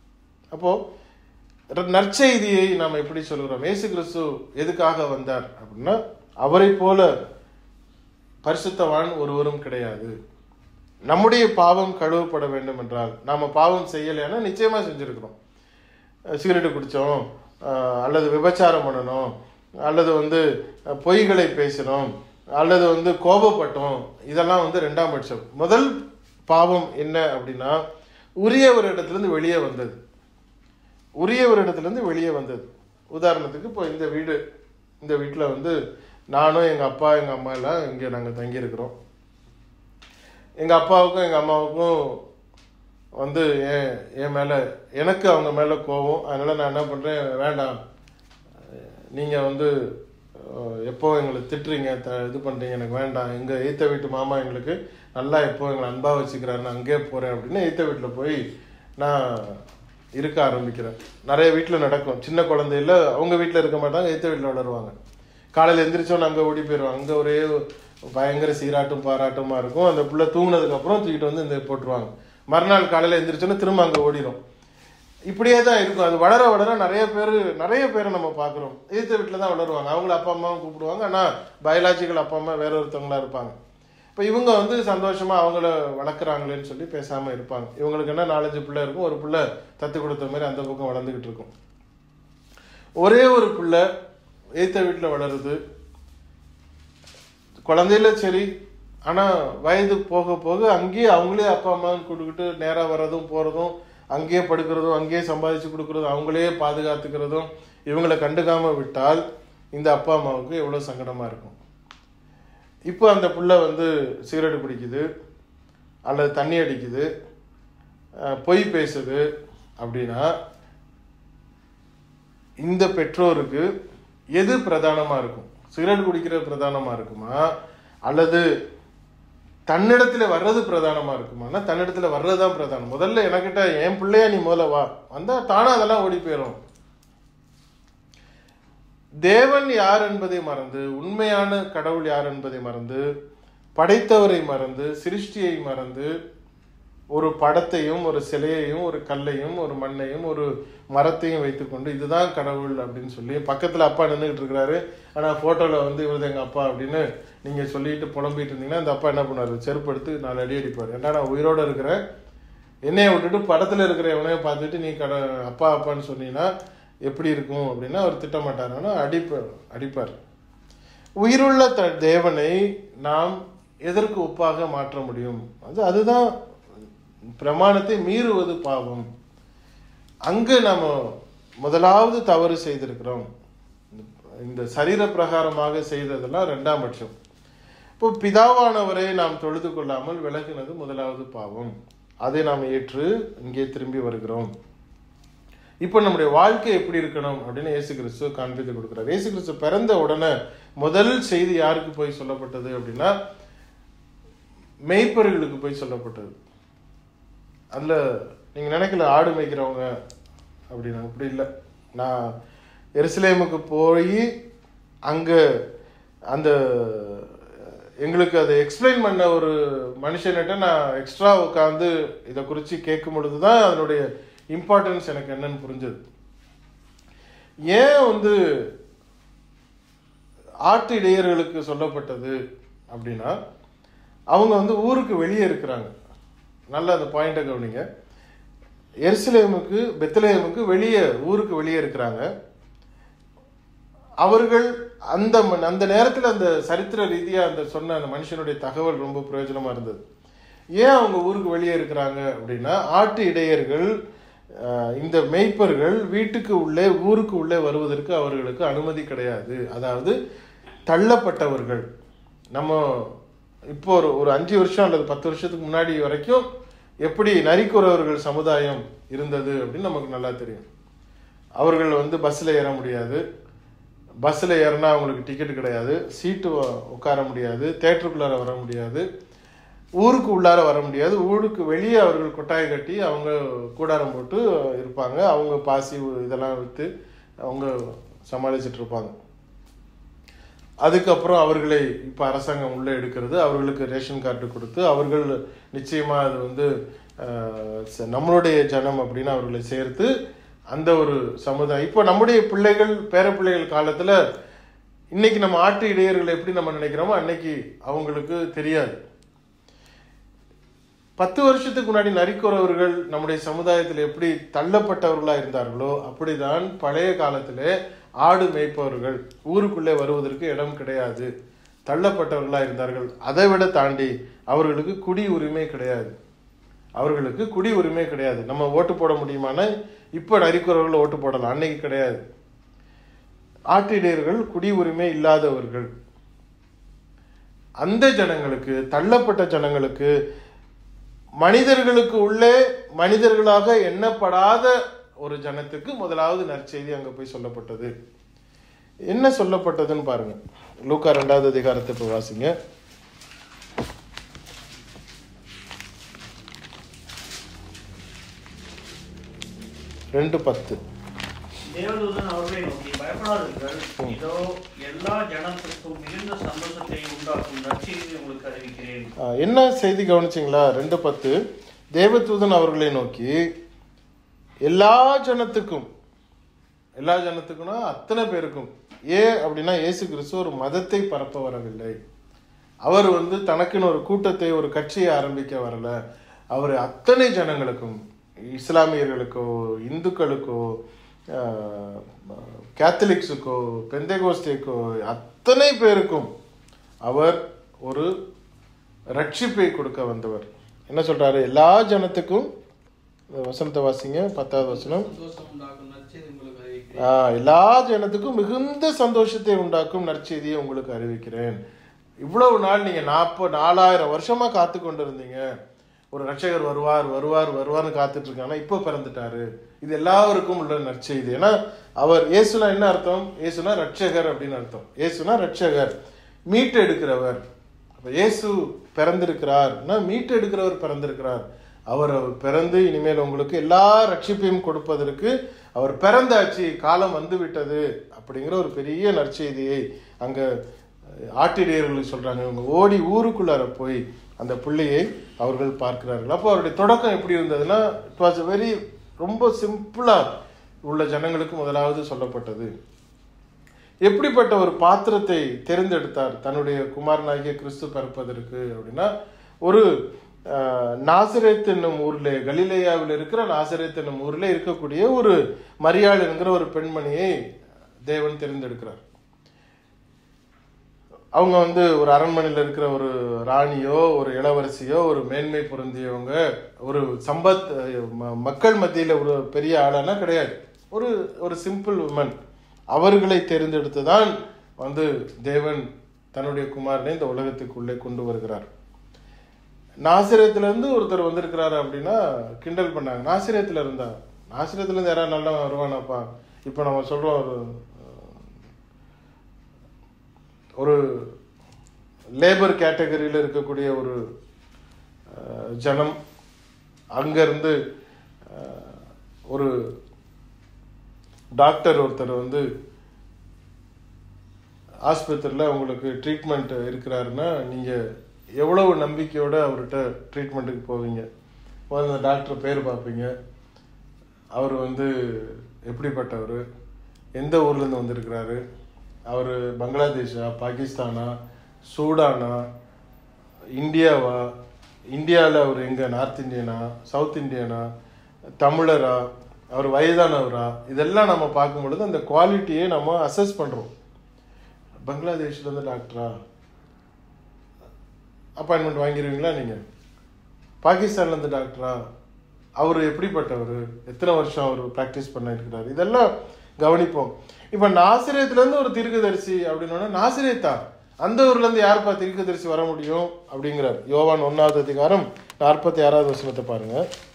அப்போ நற்செய்தியை நாம் எப்படி சொல்கிறோம் இயேசு கிறிஸ்து எதுக்காக வந்தார் அப்படின்னா அவரை போல பரிசுத்தவான் ஒருவரும் கிடையாது நம்முடைய பாவம் கழுவப்பட வேண்டும் என்றால் நாம பாவம் செய்யலைன்னா நிச்சயமா செஞ்சிருக்கிறோம் சிகரெட்டு குடித்தோம் அல்லது விபச்சாரம் பண்ணணும் அல்லது வந்து அஹ், பொய்களை பேசினோம் அல்லது வந்து கோபப்பட்டோம் இதெல்லாம் வந்து ரெண்டாம் பட்சம் முதல் பாவம் என்ன அப்படின்னா உரிய ஒரு இடத்துலேருந்து வெளியே வந்தது உரிய ஒரு இடத்துலேருந்து வெளியே வந்தது உதாரணத்துக்கு இப்போ இந்த வீடு இந்த வீட்டில் வந்து நானும் எங்கள் அப்பா எங்கள் அம்மா எல்லாம் இங்கே நாங்கள் தங்கியிருக்கிறோம் எங்கள் அப்பாவுக்கும் எங்கள் அம்மாவுக்கும் வந்து என் என் மேலே எனக்கு அவங்க மேலே கோவம் அதனால் நான் என்ன பண்ணுறேன் வேண்டாம் நீங்கள் வந்து அஹ், எப்போ எங்களை திட்டுறீங்க த இது பண்ணுறீங்க எனக்கு வேண்டாம் எங்கள் எய்த்த வீட்டு மாமா எங்களுக்கு நல்லா எப்போ எங்களை அன்பாக வச்சுக்கிறாரு நான் அங்கேயே போகிறேன் அப்படின்னு எய்த்த வீட்டில் போய் நான் இருக்க ஆரம்பிக்கிறேன் நிறைய வீட்டில் நடக்கும் சின்ன குழந்தையில அவங்க வீட்டில் இருக்க மாட்டாங்க எய்த்த வீட்டில் வளருவாங்க காலையில் எந்திரிச்சோன்னு அங்கே ஓடி போயிடுவாங்க அங்கே ஒரே பயங்கர சீராட்டும் பாராட்டுமா இருக்கும் அந்த பிள்ளை தூங்குனதுக்கு அப்புறம் தூக்கிட்டு வந்து இந்த போட்டுருவாங்க மறுநாள் காலையில் எந்திரிச்சோன்னு திரும்ப அங்கே ஓடிடும் இப்படியே தான் இருக்கும் அது வளர வளர நிறைய பேர் நிறைய பேரை நம்ம பார்க்குறோம் எதிர்த்த வீட்டில் தான் வளருவாங்க அவங்கள அப்பா அம்மாவும் கூப்பிடுவாங்க ஆனால் பயாலஜிக்கல் அப்பா அம்மா வேற ஒருத்தவங்களா இருப்பாங்க இப்போ இவங்க வந்து சந்தோஷமா அவங்கள வளர்க்குறாங்களேன்னு சொல்லி பேசாமல் இருப்பாங்க இவங்களுக்கு என்ன நாலஞ்சு பிள்ளை இருக்கும் ஒரு பிள்ளை தத்து கொடுத்த மாதிரி அந்த பக்கம் வளர்ந்துக்கிட்டு இருக்கும் ஒரே ஒரு பிள்ளை எய்த்த வீட்டில் வளருது குழந்தையில சரி ஆனால் வயது போக போக அங்கேயே அவங்களே அப்பா அம்மான்னு கூப்பிட்டுக்கிட்டு நேராக வர்றதும் போகிறதும் அங்கேயே படுக்கிறதும் அங்கேயே சம்பாதிச்சு கொடுக்கறதும் அவங்களே பாதுகாத்துக்கிறதும் இவங்களை கண்டுக்காம விட்டால் இந்த அப்பா அம்மாவுக்கு எவ்வளோ சங்கடமாக இருக்கும் இப்போ அந்த புள்ள வந்து சிகரெட் குடிக்குது அல்லது தண்ணி அடிக்குது அஹ், பொய் பேசுது அப்படின்னா இந்த பெற்றோருக்கு எது பிரதானமா இருக்கும் சிகரெட் குடிக்கிறது பிரதானமா இருக்குமா அல்லது தன்னிடத்துல வர்றது பிரதானமா இருக்குமானா தன்னிடத்துல வர்றதுதான் பிரதானம் முதல்ல எனக்கிட்ட என் பிள்ளையா நீ முதல்ல வா வந்தா தானா அதெல்லாம் ஓடி போயிடும் தேவன் யார் என்பதை மறந்து உண்மையான கடவுள் யார் என்பதை மறந்து படைத்தவரை மறந்து சிருஷ்டியை மறந்து ஒரு படத்தையும் ஒரு சிலையையும் ஒரு கல்லையும் ஒரு மண்ணையும் ஒரு மரத்தையும் வைத்துக்கொண்டு இதுதான் கடவுள் அப்படின்னு சொல்லி பக்கத்துல அப்பா நின்றுகிட்டு இருக்கிறாரு ஆனா போட்டோல வந்து இவரது எங்க அப்பா அப்படின்னு நீங்க சொல்லிட்டு புலம்பிட்டு இருந்தீங்கன்னா அந்த அப்பா என்ன பண்ணாரு செருப்பு எடுத்து நாலு அடி அடிப்பாரு ஏன்னா நான் உயிரோட இருக்கிறேன் என்னைய விட்டுட்டு படத்துல இருக்கிற எவனையும் பார்த்துட்டு நீ கட அப்பா அப்பான்னு சொன்னீங்கன்னா எப்படி இருக்கும் அப்படின்னா அவர் திட்ட மாட்டார் ஆனா அடிப்பார் அடிப்பார் உயிருள்ள த தேவனை நாம் எதற்கு ஒப்பாக மாற்ற முடியும் அது அதுதான் பிரமாணத்தை மீறுவது பாவம் அங்கு நம்ம முதலாவது தவறு செய்திருக்கிறோம் இந்த சரீர பிரகாரமாக செய்ததெல்லாம் ரெண்டாம் பட்சம் இப்போ பிதாவானவரை நாம் தொழுது கொள்ளாமல் விலகினது முதலாவது பாவம் அதை நாம் ஏற்று இங்கே திரும்பி வருகிறோம் இப்போ நம்முடைய வாழ்க்கை எப்படி இருக்கணும் அப்படின்னு இயேசு கிறிஸ்து காண்பித்து கொடுக்கிறார் இயேசு கிறிஸ்து பிறந்த உடனே முதல் செய்தி யாருக்கு போய் சொல்லப்பட்டது அப்படின்னா மெய்ப்பர்களுக்கு போய் சொல்லப்பட்டது அதில் நீங்கள் நினைக்கல ஆடு மேய்க்கிறவங்க அப்படின்னா அப்படி இல்லை நான் எருசலேமுக்கு போய் அங்கே அந்த எங்களுக்கு அதை எக்ஸ்பிளைன் பண்ண ஒரு மனுஷன்கிட்ட நான் எக்ஸ்ட்ரா உட்காந்து இதை குறித்து கேட்கும் பொழுது தான் அதனுடைய இம்பார்ட்டன்ஸ் எனக்கு என்னன்னு புரிஞ்சது ஏன் வந்து ஆட்டு இடையர்களுக்கு சொல்லப்பட்டது அப்படின்னா அவங்க வந்து ஊருக்கு வெளியே இருக்கிறாங்க நல்ல அந்த பாயிண்ட்டை கவனிங்க எருசலேமுக்கு பெத்லேமுக்கு வெளியே ஊருக்கு வெளியே இருக்கிறாங்க அவர்கள் அந்த ம- அந்த நேரத்தில் அந்த சரித்திர ரீதியா அந்த சொன்ன அந்த மனுஷனுடைய தகவல் ரொம்ப பிரயோஜனமா இருந்தது ஏன் அவங்க ஊருக்கு வெளியே இருக்கிறாங்க அப்படின்னா ஆட்டு இடையர்கள் அஹ், இந்த மேய்ப்பர்கள் வீட்டுக்கு உள்ளே ஊருக்கு உள்ளே வருவதற்கு அவர்களுக்கு அனுமதி கிடையாது அதாவது தள்ளப்பட்டவர்கள் நம்ம இப்போ ஒரு ஒரு அஞ்சு வருஷம் அல்லது பத்து வருஷத்துக்கு முன்னாடி வரைக்கும் எப்படி நரிக்குறவர்கள் சமுதாயம் இருந்தது அப்படின்னு நமக்கு நல்லா தெரியும் அவர்கள் வந்து பஸ்ஸில் ஏற முடியாது பஸ்ஸில் ஏறினா அவங்களுக்கு டிக்கெட் கிடையாது சீட்டு உ- உட்கார முடியாது தேட்டருக்குள்ளார வர முடியாது ஊருக்கு உள்ளார வர முடியாது ஊருக்கு வெளியே அவர்கள் கொட்டாய் கட்டி அவங்க கூடாரம் போட்டு இருப்பாங்க அவங்க பாசி இதெல்லாம் விற்று அவங்க சமாளிச்சுட்டு இருப்பாங்க அதுக்கப்புறம் அவர்களை இப்போ அரசாங்கம் உள்ளே எடுக்கிறது அவர்களுக்கு ரேஷன் கார்டு கொடுத்து அவர்கள் நிச்சயமாக அது வந்து அஹ், ச- நம்மளுடைய ஜனம் அப்படின்னு அவர்களை சேர்த்து அந்த ஒரு சமுதாயம் இப்போ நம்முடைய பிள்ளைகள் பேர பிள்ளைகள் காலத்துல இன்னைக்கு நம்ம ஆட்டு இடையர்களை எப்படி நம்ம நினைக்கிறோமோ அன்னைக்கு அவங்களுக்கு தெரியாது பத்து வருஷத்துக்கு முன்னாடி நரிக்குறவர்கள் நம்முடைய சமுதாயத்தில் எப்படி தள்ளப்பட்டவர்களா இருந்தார்களோ அப்படிதான் பழைய காலத்திலே ஆடு மேய்ப்பவர்கள் ஊருக்குள்ளே வருவதற்கு இடம் கிடையாது தள்ளப்பட்டவர்களா இருந்தார்கள் அதை விட தாண்டி அவர்களுக்கு குடி உரிமை கிடையாது அவர்களுக்கு குடி உரிமை கிடையாது நம்ம ஓட்டு போட முடியுமான இப்ப நரிக்குறவர்கள் ஓட்டு போடலாம் அன்னைக்கு கிடையாது ஆட்டிடையர்கள் குடி உரிமை இல்லாதவர்கள் அந்த ஜனங்களுக்கு தள்ளப்பட்ட ஜனங்களுக்கு மனிதர்களுக்கு உள்ளே மனிதர்களாக எண்ணப்படாத ஒரு ஜனத்துக்கு முதலாவது நற்செய்தி அங்க போய் சொல்லப்பட்டது என்ன சொல்லப்பட்டதுன்னு பாருங்க லூக்கா ரெண்டாவது அதிகாரத்தை இப்போ வாசிங்க ரெண்டு பத்து தேவதூதன் அவர்களை நோக்கி பயப்படாதீர்கள் இதோ எல்லா ஜனத்துக்கும் மிகுந்த சந்தோஷத்தை உண்டாக்கும் நற்செய்தியை உங்களுக்கு அறிவிக்கிறேன் ஆ, என்ன செய்தி கவனிச்சிங்களா ரெண்டு பத்து தேவதூதன் அவர்களை நோக்கி எல்லா ஜனத்துக்கும் எல்லா ஜனத்துக்கும்னா அத்தனை பேருக்கும் ஏன் அப்படின்னா இயேசு கிறிஸ்து ஒரு மதத்தை பரப்ப வரவில்லை அவர் வந்து தனக்குன்னு ஒரு கூட்டத்தை ஒரு கட்சியை ஆரம்பிக்க வரல அவர் அத்தனை ஜனங்களுக்கும் இஸ்லாமியர்களுக்கோ இந்துக்களுக்கோ ஆஹ், கேத்தலிக்ஸுக்கோ பெந்தேகோஸ்தேக்கோ அத்தனை பேருக்கும் அவர் ஒரு ரட்சிப்பை கொடுக்க வந்தவர் என்ன சொல்றாரு எல்லா ஜனத்துக்கும் இந்த வசனத்தை வாசிங்க பத்தாவது வசனம் சந்தோஷம் உண்டாக்கும் நற்செய்தி உங்களுக்கு அறிவிக்கிறேன் ஆஹ், எல்லா ஜனத்துக்கும் மிகுந்த சந்தோஷத்தை உண்டாக்கும் நற்செய்தியை உங்களுக்கு அறிவிக்கிறேன் இவ்வளவு நாள் நீங்க நாற்பது நாலாயிரம் வருஷமா காத்து கொண்டு இருந்தீங்க ஒரு ரட்சகர் வருவார் வருவார் வருவார்னு காத்துட்டு இருக்காங்க இப்போ பிறந்துட்டாரு இது எல்லாருக்கும் உள்ள நற்செய்தி ஏன்னா அவர் இயேசுனா என்ன அர்த்தம் இயேசுனா ரட்சகர் அப்படின்னு அர்த்தம் இயேசுனா ரட்சகர் மீட்டு எடுக்கிறவர் அப்ப இயேசு பிறந்திருக்கிறார்னா மீட்டு எடுக்கிறவர் பிறந்திருக்கிறார் அவர் அவர் பிறந்து இனிமேல் உங்களுக்கு எல்லா ரட்சிப்பையும் கொடுப்பதற்கு அவர் பிறந்தாச்சு காலம் வந்து விட்டது அப்படிங்கிற ஒரு பெரிய நற்செய்தியை அங்க அஹ், ஆட்டிடையர்கள் சொல்றாங்க இவங்க ஓடி ஊருக்குள்ளார போய் அந்த பிள்ளையை அவர்கள் பார்க்கிறார்கள் அப்போ அவருடைய தொடக்கம் எப்படி இருந்ததுன்னா இட் வாஸ் வெரி ரொம்ப சிம்பிளா உள்ள ஜனங்களுக்கு முதலாவது சொல்லப்பட்டது எப்படிப்பட்ட ஒரு பாத்திரத்தை தேர்ந்தெடுத்தார் தன்னுடைய குமாரனாகிய கிறிஸ்து பிறப்பதற்கு அப்படின்னா ஒரு ஆஹ், நாசரேத் என்னும் ஊர்ல கலிலேயாவில் இருக்கிற நாசரேத் என்னும் ஊர்ல இருக்கக்கூடிய ஒரு மரியாள் என்கிற ஒரு பெண்மணியை தேவன் தேர்ந்தெடுக்கிறார் அவங்க வந்து ஒரு அரண்மனையில் இருக்கிற ஒரு ராணியோ ஒரு இளவரசியோ ஒரு மேன்மை பொருந்தியவங்க ஒரு சம்பத் ம- மக்கள் மத்தியில் ஒரு பெரிய ஆளானா கிடையாது ஒரு ஒரு சிம்பிள் உமன் அவர்களை தேர்ந்தெடுத்து தான் வந்து தேவன் தன்னுடைய குமாரனை இந்த உலகத்துக்குள்ளே கொண்டு வருகிறார் நாசிரியத்துல இருந்து ஒருத்தர் வந்திருக்கிறாரு அப்படின்னா கிண்டல் பண்ணாங்க நாசிரியத்துல இருந்தா நாசிரியத்துல இருந்து யாராவது நல்லா வருவானாப்பா இப்போ நம்ம சொல்றோம் ஒரு ஒரு லேபர் கேட்டகரியில் இருக்கக்கூடிய ஒரு அஹ், ஜனம் அங்கேருந்து ஒரு டாக்டர் ஒருத்தர் வந்து ஆஸ்பத்திரியில் உங்களுக்கு ட்ரீட்மெண்ட் இருக்கிறாருன்னா நீங்கள் எவ்வளவு நம்பிக்கையோட அவர்கிட்ட ட்ரீட்மெண்ட்டுக்கு போவீங்க முதல்ல அந்த டாக்டர் பேர் பார்ப்பீங்க அவர் வந்து எப்படிப்பட்டவர் எந்த ஊர்லேருந்து வந்திருக்கிறாரு அவர் பங்களாதேஷா பாகிஸ்தானா சூடானா இந்தியாவா இந்தியாவில் அவர் எங்கே நார்த் இந்தியனா சவுத் இந்தியனா தமிழரா அவர் வயதானவரா இதெல்லாம் நம்ம பார்க்கும் பொழுது அந்த குவாலிட்டியை நம்ம அசஸ் பண்ணுறோம் பங்களாதேஷ்லேருந்து டாக்டரா அப்பாயின்மெண்ட் வாங்கிடுவீங்களா நீங்கள் பாகிஸ்தான்லேருந்து டாக்டரா அவர் எப்படிப்பட்டவர் எத்தனை வருஷம் அவர் ப்ராக்டிஸ் பண்ண இருக்கிறார் இதெல்லாம் கவனிப்போம் இப்போ நாசிரியத்துலேருந்து ஒரு தீர்க்கதரிசி அப்படின்னா நாசிரியத்தா அந்த ஊர்லேருந்து யாருப்பா தீர்க்கதரிசி வர முடியும் அப்படிங்கிறார் யோவான் ஒன்றாவது அதிகாரம் நாற்பத்தி ஆறாவது வசனத்தை பாருங்க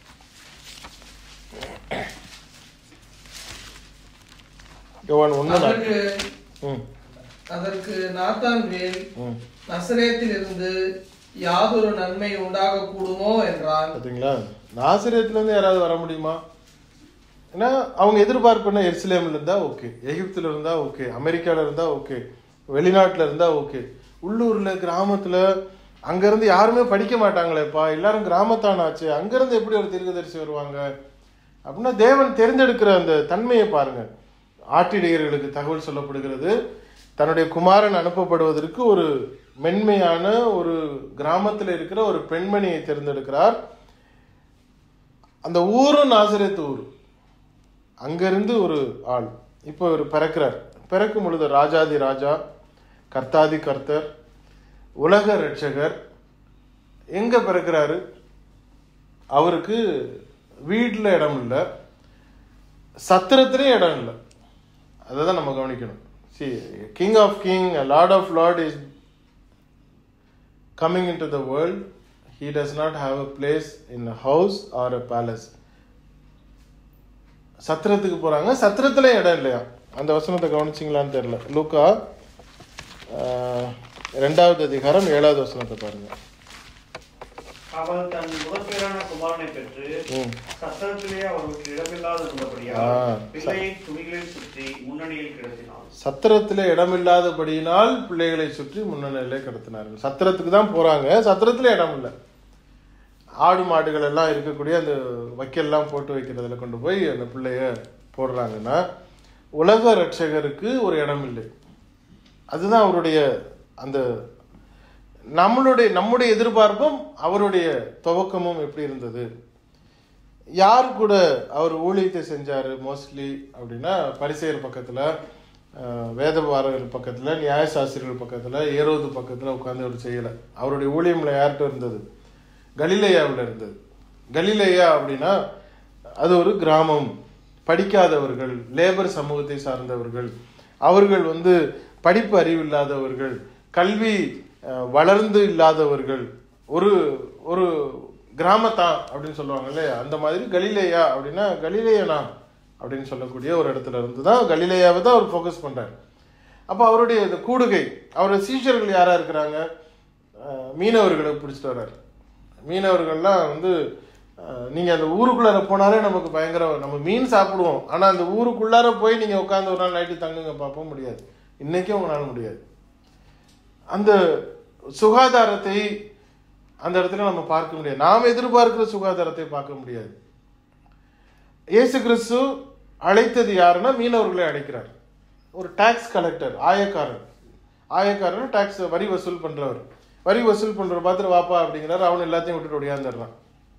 யோவான் ஒன்று அதற்கு ம் அதற்கு நாத்தான் வேல் ம் நசரேத்தில் இருந்து யாதொரு நன்மை உண்டாக கூடுமோ என்றான் பார்த்தீங்களா நாசிரியத்துல இருந்து யாராவது வர முடியுமா ஏன்னா அவங்க எதிர்பார்ப்புனா எருசலேம்ல இருந்தா ஓகே எகிப்துல இருந்தா ஓகே அமெரிக்கால இருந்தா ஓகே வெளிநாட்டுல இருந்தா ஓகே உள்ளூர்ல கிராமத்துல அங்க இருந்து யாருமே படிக்க மாட்டாங்களேப்பா எல்லாரும் கிராமத்தானாச்சு அங்க இருந்து எப்படி ஒரு தீர்க்கதரிசி வருவாங்க அப்படின்னா தேவன் தேர்ந்தெடுக்கிற அந்த தன்மையை பாருங்க ஆட்டிடையர்களுக்கு தகவல் சொல்லப்படுகிறது தன்னுடைய குமாரன் அனுப்பப்படுவதற்கு ஒரு மென்மையான ஒரு கிராமத்தில் இருக்கிற ஒரு பெண்மணியை தேர்ந்தெடுக்கிறார் அந்த ஊரும் நாசரேத்து ஊர் அங்கிருந்து ஒரு ஆள் இப்போ இவர் பிறக்கிறார் பிறக்கும் பொழுது ராஜாதி ராஜா கர்த்தாதி கர்த்தர் உலக ரட்சகர் எங்க பிறக்கிறாரு அவருக்கு வீட்டில் இடம் இல்லை சத்திரத்திலே இடம் இல்லை அதை தான் நம்ம கவனிக்கணும் see king of king lord of lord is coming into the world, he does not have a place in a house or a palace. சத்திரத்துக்கு போறாங்க சத்திரத்துல இடம் இல்லையா அந்த வசனத்தை கவனிச்சிங்களான்னு தெரியல லூக்கா ஆஹ், ரெண்டாவது அதிகாரம் ஏழாவது வசனத்தை பாருங்க அவள் தன் முதற்பேரான குமாரனை பெற்று ம். சத்திரத்திலே அவர்களுக்கு இடமில்லாது ஆ, இருந்தபடியால் பிள்ளையை துணிகளில் சுற்றி முன்னணியில் கிடத்தினாள் சத்திரத்துல இடமில்லாதபடியினால் பிள்ளைகளை சுற்றி முன்னணியிலே கடத்தினார்கள் சத்திரத்துக்கு தான் போறாங்க சத்திரத்துல இடம் இல்லை ஆடு மாடுகள் எல்லாம் இருக்கக்கூடிய அந்த வைக்கல்லாம் போட்டு வைக்கிறதுல கொண்டு போய் அந்த பிள்ளைய போடுறாங்கன்னா உலக ரட்சகருக்கு ஒரு இடம் இல்லை அதுதான் அவருடைய அந்த நம்மளுடைய நம்முடைய எதிர்பார்ப்பும் அவருடைய துவக்கமும் எப்படி இருந்தது யார் கூட அவர் ஊழியத்தை செஞ்சாரு மோஸ்ட்லி அப்படின்னா பரிசெயர் பக்கத்துல அஹ், வேதபாரகர் பக்கத்துல நியாயசாஸ்திரிகள் பக்கத்துல ஏரோது பக்கத்துல உட்கார்ந்து அவர் செய்யல அவருடைய ஊழியம்ல யார்கிட்ட இருந்தது கலிலேயாவில் இருந்தது கலிலேயா அப்படின்னா அது ஒரு கிராமம் படிக்காதவர்கள் லேபர் சமூகத்தை சார்ந்தவர்கள் அவர்கள் வந்து படிப்பு அறிவு இல்லாதவர்கள் கல்வி அஹ், வளர்ந்து இல்லாதவர்கள் ஒரு ஒரு கிராமத்தான் அப்படின்னு சொல்லுவாங்க இல்லையா அந்த மாதிரி கலிலேயா அப்படின்னா கலிலேயனா அப்படின்னு சொல்லக்கூடிய ஒரு இடத்துல இருந்து தான் கலிலேயாவை தான் அவர் ஃபோக்கஸ் பண்றாரு அப்போ அவருடைய இந்த கூடுகை அவருடைய சீஷர்கள் யாரா இருக்கிறாங்க அஹ், மீனவர்களை பிடிச்சிட்டு வர்றாரு மீனவர்கள்லாம் வந்து அஹ், நீங்க அந்த ஊருக்குள்ளார போனாலே நமக்கு பயங்கர நம்ம மீன் சாப்பிடுவோம் ஆனா அந்த ஊருக்குள்ளார போய் நீங்க உட்காந்து ஒரு நாள் நைட்டு தங்குங்க பார்ப்போம் முடியாது இன்னைக்கும் உங்களால முடியாது அந்த சுகாதாரத்தை அந்த இடத்துல நம்ம பார்க்க முடியாது நாம் எதிர்பார்க்கிற சுகாதாரத்தை பார்க்க முடியாது இயேசு கிறிஸ்து அழைத்தது யாருன்னா மீனவர்களை அழைக்கிறார் ஒரு டாக்ஸ் கலெக்டர் ஆயக்காரர் ஆயக்காரர் டாக்ஸ் வரி வசூல் பண்றவர் வரி வசூல் பண்றவர் பார்த்துட்டு வாப்பா அப்படிங்கிறார் அவன் எல்லாத்தையும் விட்டுட்டு ஒடியாந்துடுறான்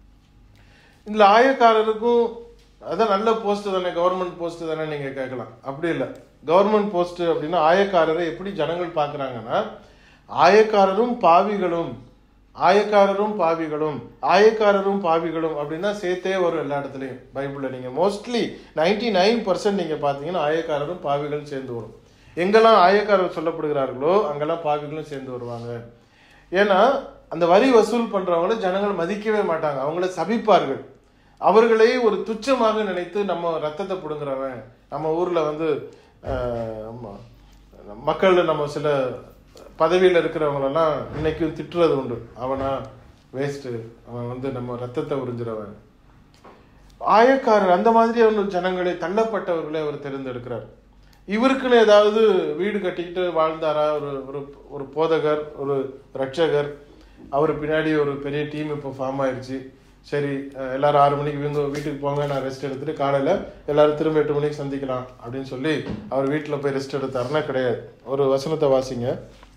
இதுல ஆயக்காரருக்கும் அதான் நல்ல போஸ்ட் தானே கவர்மெண்ட் போஸ்ட் தானே நீங்க கேட்கலாம் அப்படி இல்லை கவர்மெண்ட் போஸ்ட் அப்படின்னா ஆயக்காரரை எப்படி ஜனங்கள் பார்க்கறாங்கன்னா ஆயக்காரரும் பாவிகளும் ஆயக்காரரும் பாவிகளும் ஆயக்காரரும் பாவிகளும் அப்படின்னா சேர்த்தே வரும் எல்லா இடத்துலையும் பைபிளில் நீங்க மோஸ்ட்லி நைன்டி நைன் பர்சன்ட் நீங்க பார்த்தீங்கன்னா ஆயக்காரரும் பாவிகளும் சேர்ந்து வரும் எங்கெல்லாம் ஆயக்காரர் சொல்லப்படுகிறார்களோ அங்கெல்லாம் பாவிகளும் சேர்ந்து வருவாங்க ஏன்னா அந்த வரி வசூல் பண்றவங்கள ஜனங்கள் மதிக்கவே மாட்டாங்க அவங்கள சபிப்பார்கள் அவர்களை ஒரு துச்சமாக நினைத்து நம்ம ரத்தத்தை பிடுங்குறவன் நம்ம ஊர்ல வந்து ஆஹ், ஆமா, மக்கள் நம்ம சில பதவியில் இருக்கிறவங்களெல்லாம் இன்னைக்கும் திட்டுறது உண்டு அவனா வேஸ்ட்டு அவன் வந்து நம்ம ரத்தத்தை உறிஞ்சிறவன் ஆயக்காரர் அந்த மாதிரியான ஜனங்களை தள்ளப்பட்டவர்களை அவர் தேர்ந்தெடுக்கிறார் இவருக்குன்னு ஏதாவது வீடு கட்டிக்கிட்டு வாழ்ந்தாரா ஒரு ஒரு ஒரு போதகர் ஒரு ரட்சகர் அவர் பின்னாடி ஒரு பெரிய டீம் இப்போ ஃபார்ம் ஆயிருச்சு சரி அஹ், எல்லாரும் ஆறு மணிக்கு வீங்க வீட்டுக்கு போங்க நான் ரெஸ்ட் எடுத்துட்டு காலையில எல்லாரும் திரும்ப எட்டு மணிக்கு சந்திக்கலாம் அப்படின்னு சொல்லி அவர் வீட்டில் போய் ரெஸ்ட் எடுத்தாருன்னா கிடையாது ஒரு வசனத்தை வாசிங்க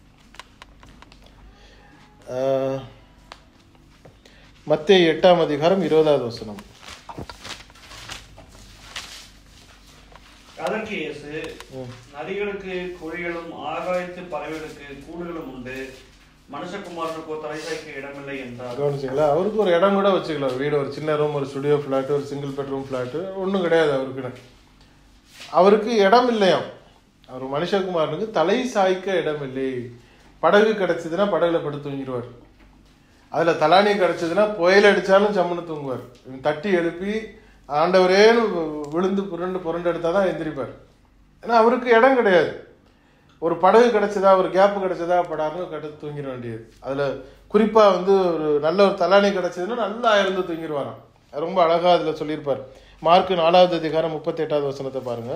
அஹ், மத்தேயு எட்டாம் அதிகாரம் இருபதாவது வசனம் அதற்கு இயேசு நதிகளுக்கு குழிகளும் ஆகாயத்து பறவைகளுக்கு கூடுகளும் உண்டு மனுஷகுமாரனுக்கோ தலை சாய்க்க இடமில்லை என்றார் கவனிச்சிங்களா அவருக்கு ஒரு இடம் கூட வச்சுக்கலாம் வீடு ஒரு சின்ன ரூம் ஒரு ஸ்டுடியோ ஃப்ளாட் ஒரு சிங்கிள் பெட்ரூம் ஃப்ளாட்டு ஒன்றும் கிடையாது அவருக்குன்னு அவருக்கு இடம் இல்லையாம் அவர் மனுஷகுமாரனுக்கு தலை சாய்க்க இடம் இல்லை படகு கிடைச்சதுன்னா படகுல படுத்து தூங்கிடுவார் அதுல தலானி கிடைச்சதுன்னா புயல் அடிச்சாலும் சம்மனு தூங்குவார் இவன் தட்டி எழுப்பி ஆண்டவரேன்னு விழுந்து புரண்டு புரண்டு எடுத்தாதான் தான் எந்திரிப்பார் ஏன்னா அவருக்கு இடம் கிடையாது ஒரு படகு கிடைச்சதா ஒரு கேப் கிடைச்சதா படாருன்னு கட்டு தூங்கிட வேண்டியது அதுல குறிப்பா வந்து ஒரு நல்ல ஒரு தலானி கிடைச்சதுன்னா நல்லா இருந்து தூங்கிடுவாராம் ரொம்ப அழகா அதுல சொல்லியிருப்பார் மார்க் நாலாவது அதிகாரம் முப்பத்தி எட்டாவது வசனத்தை பாருங்க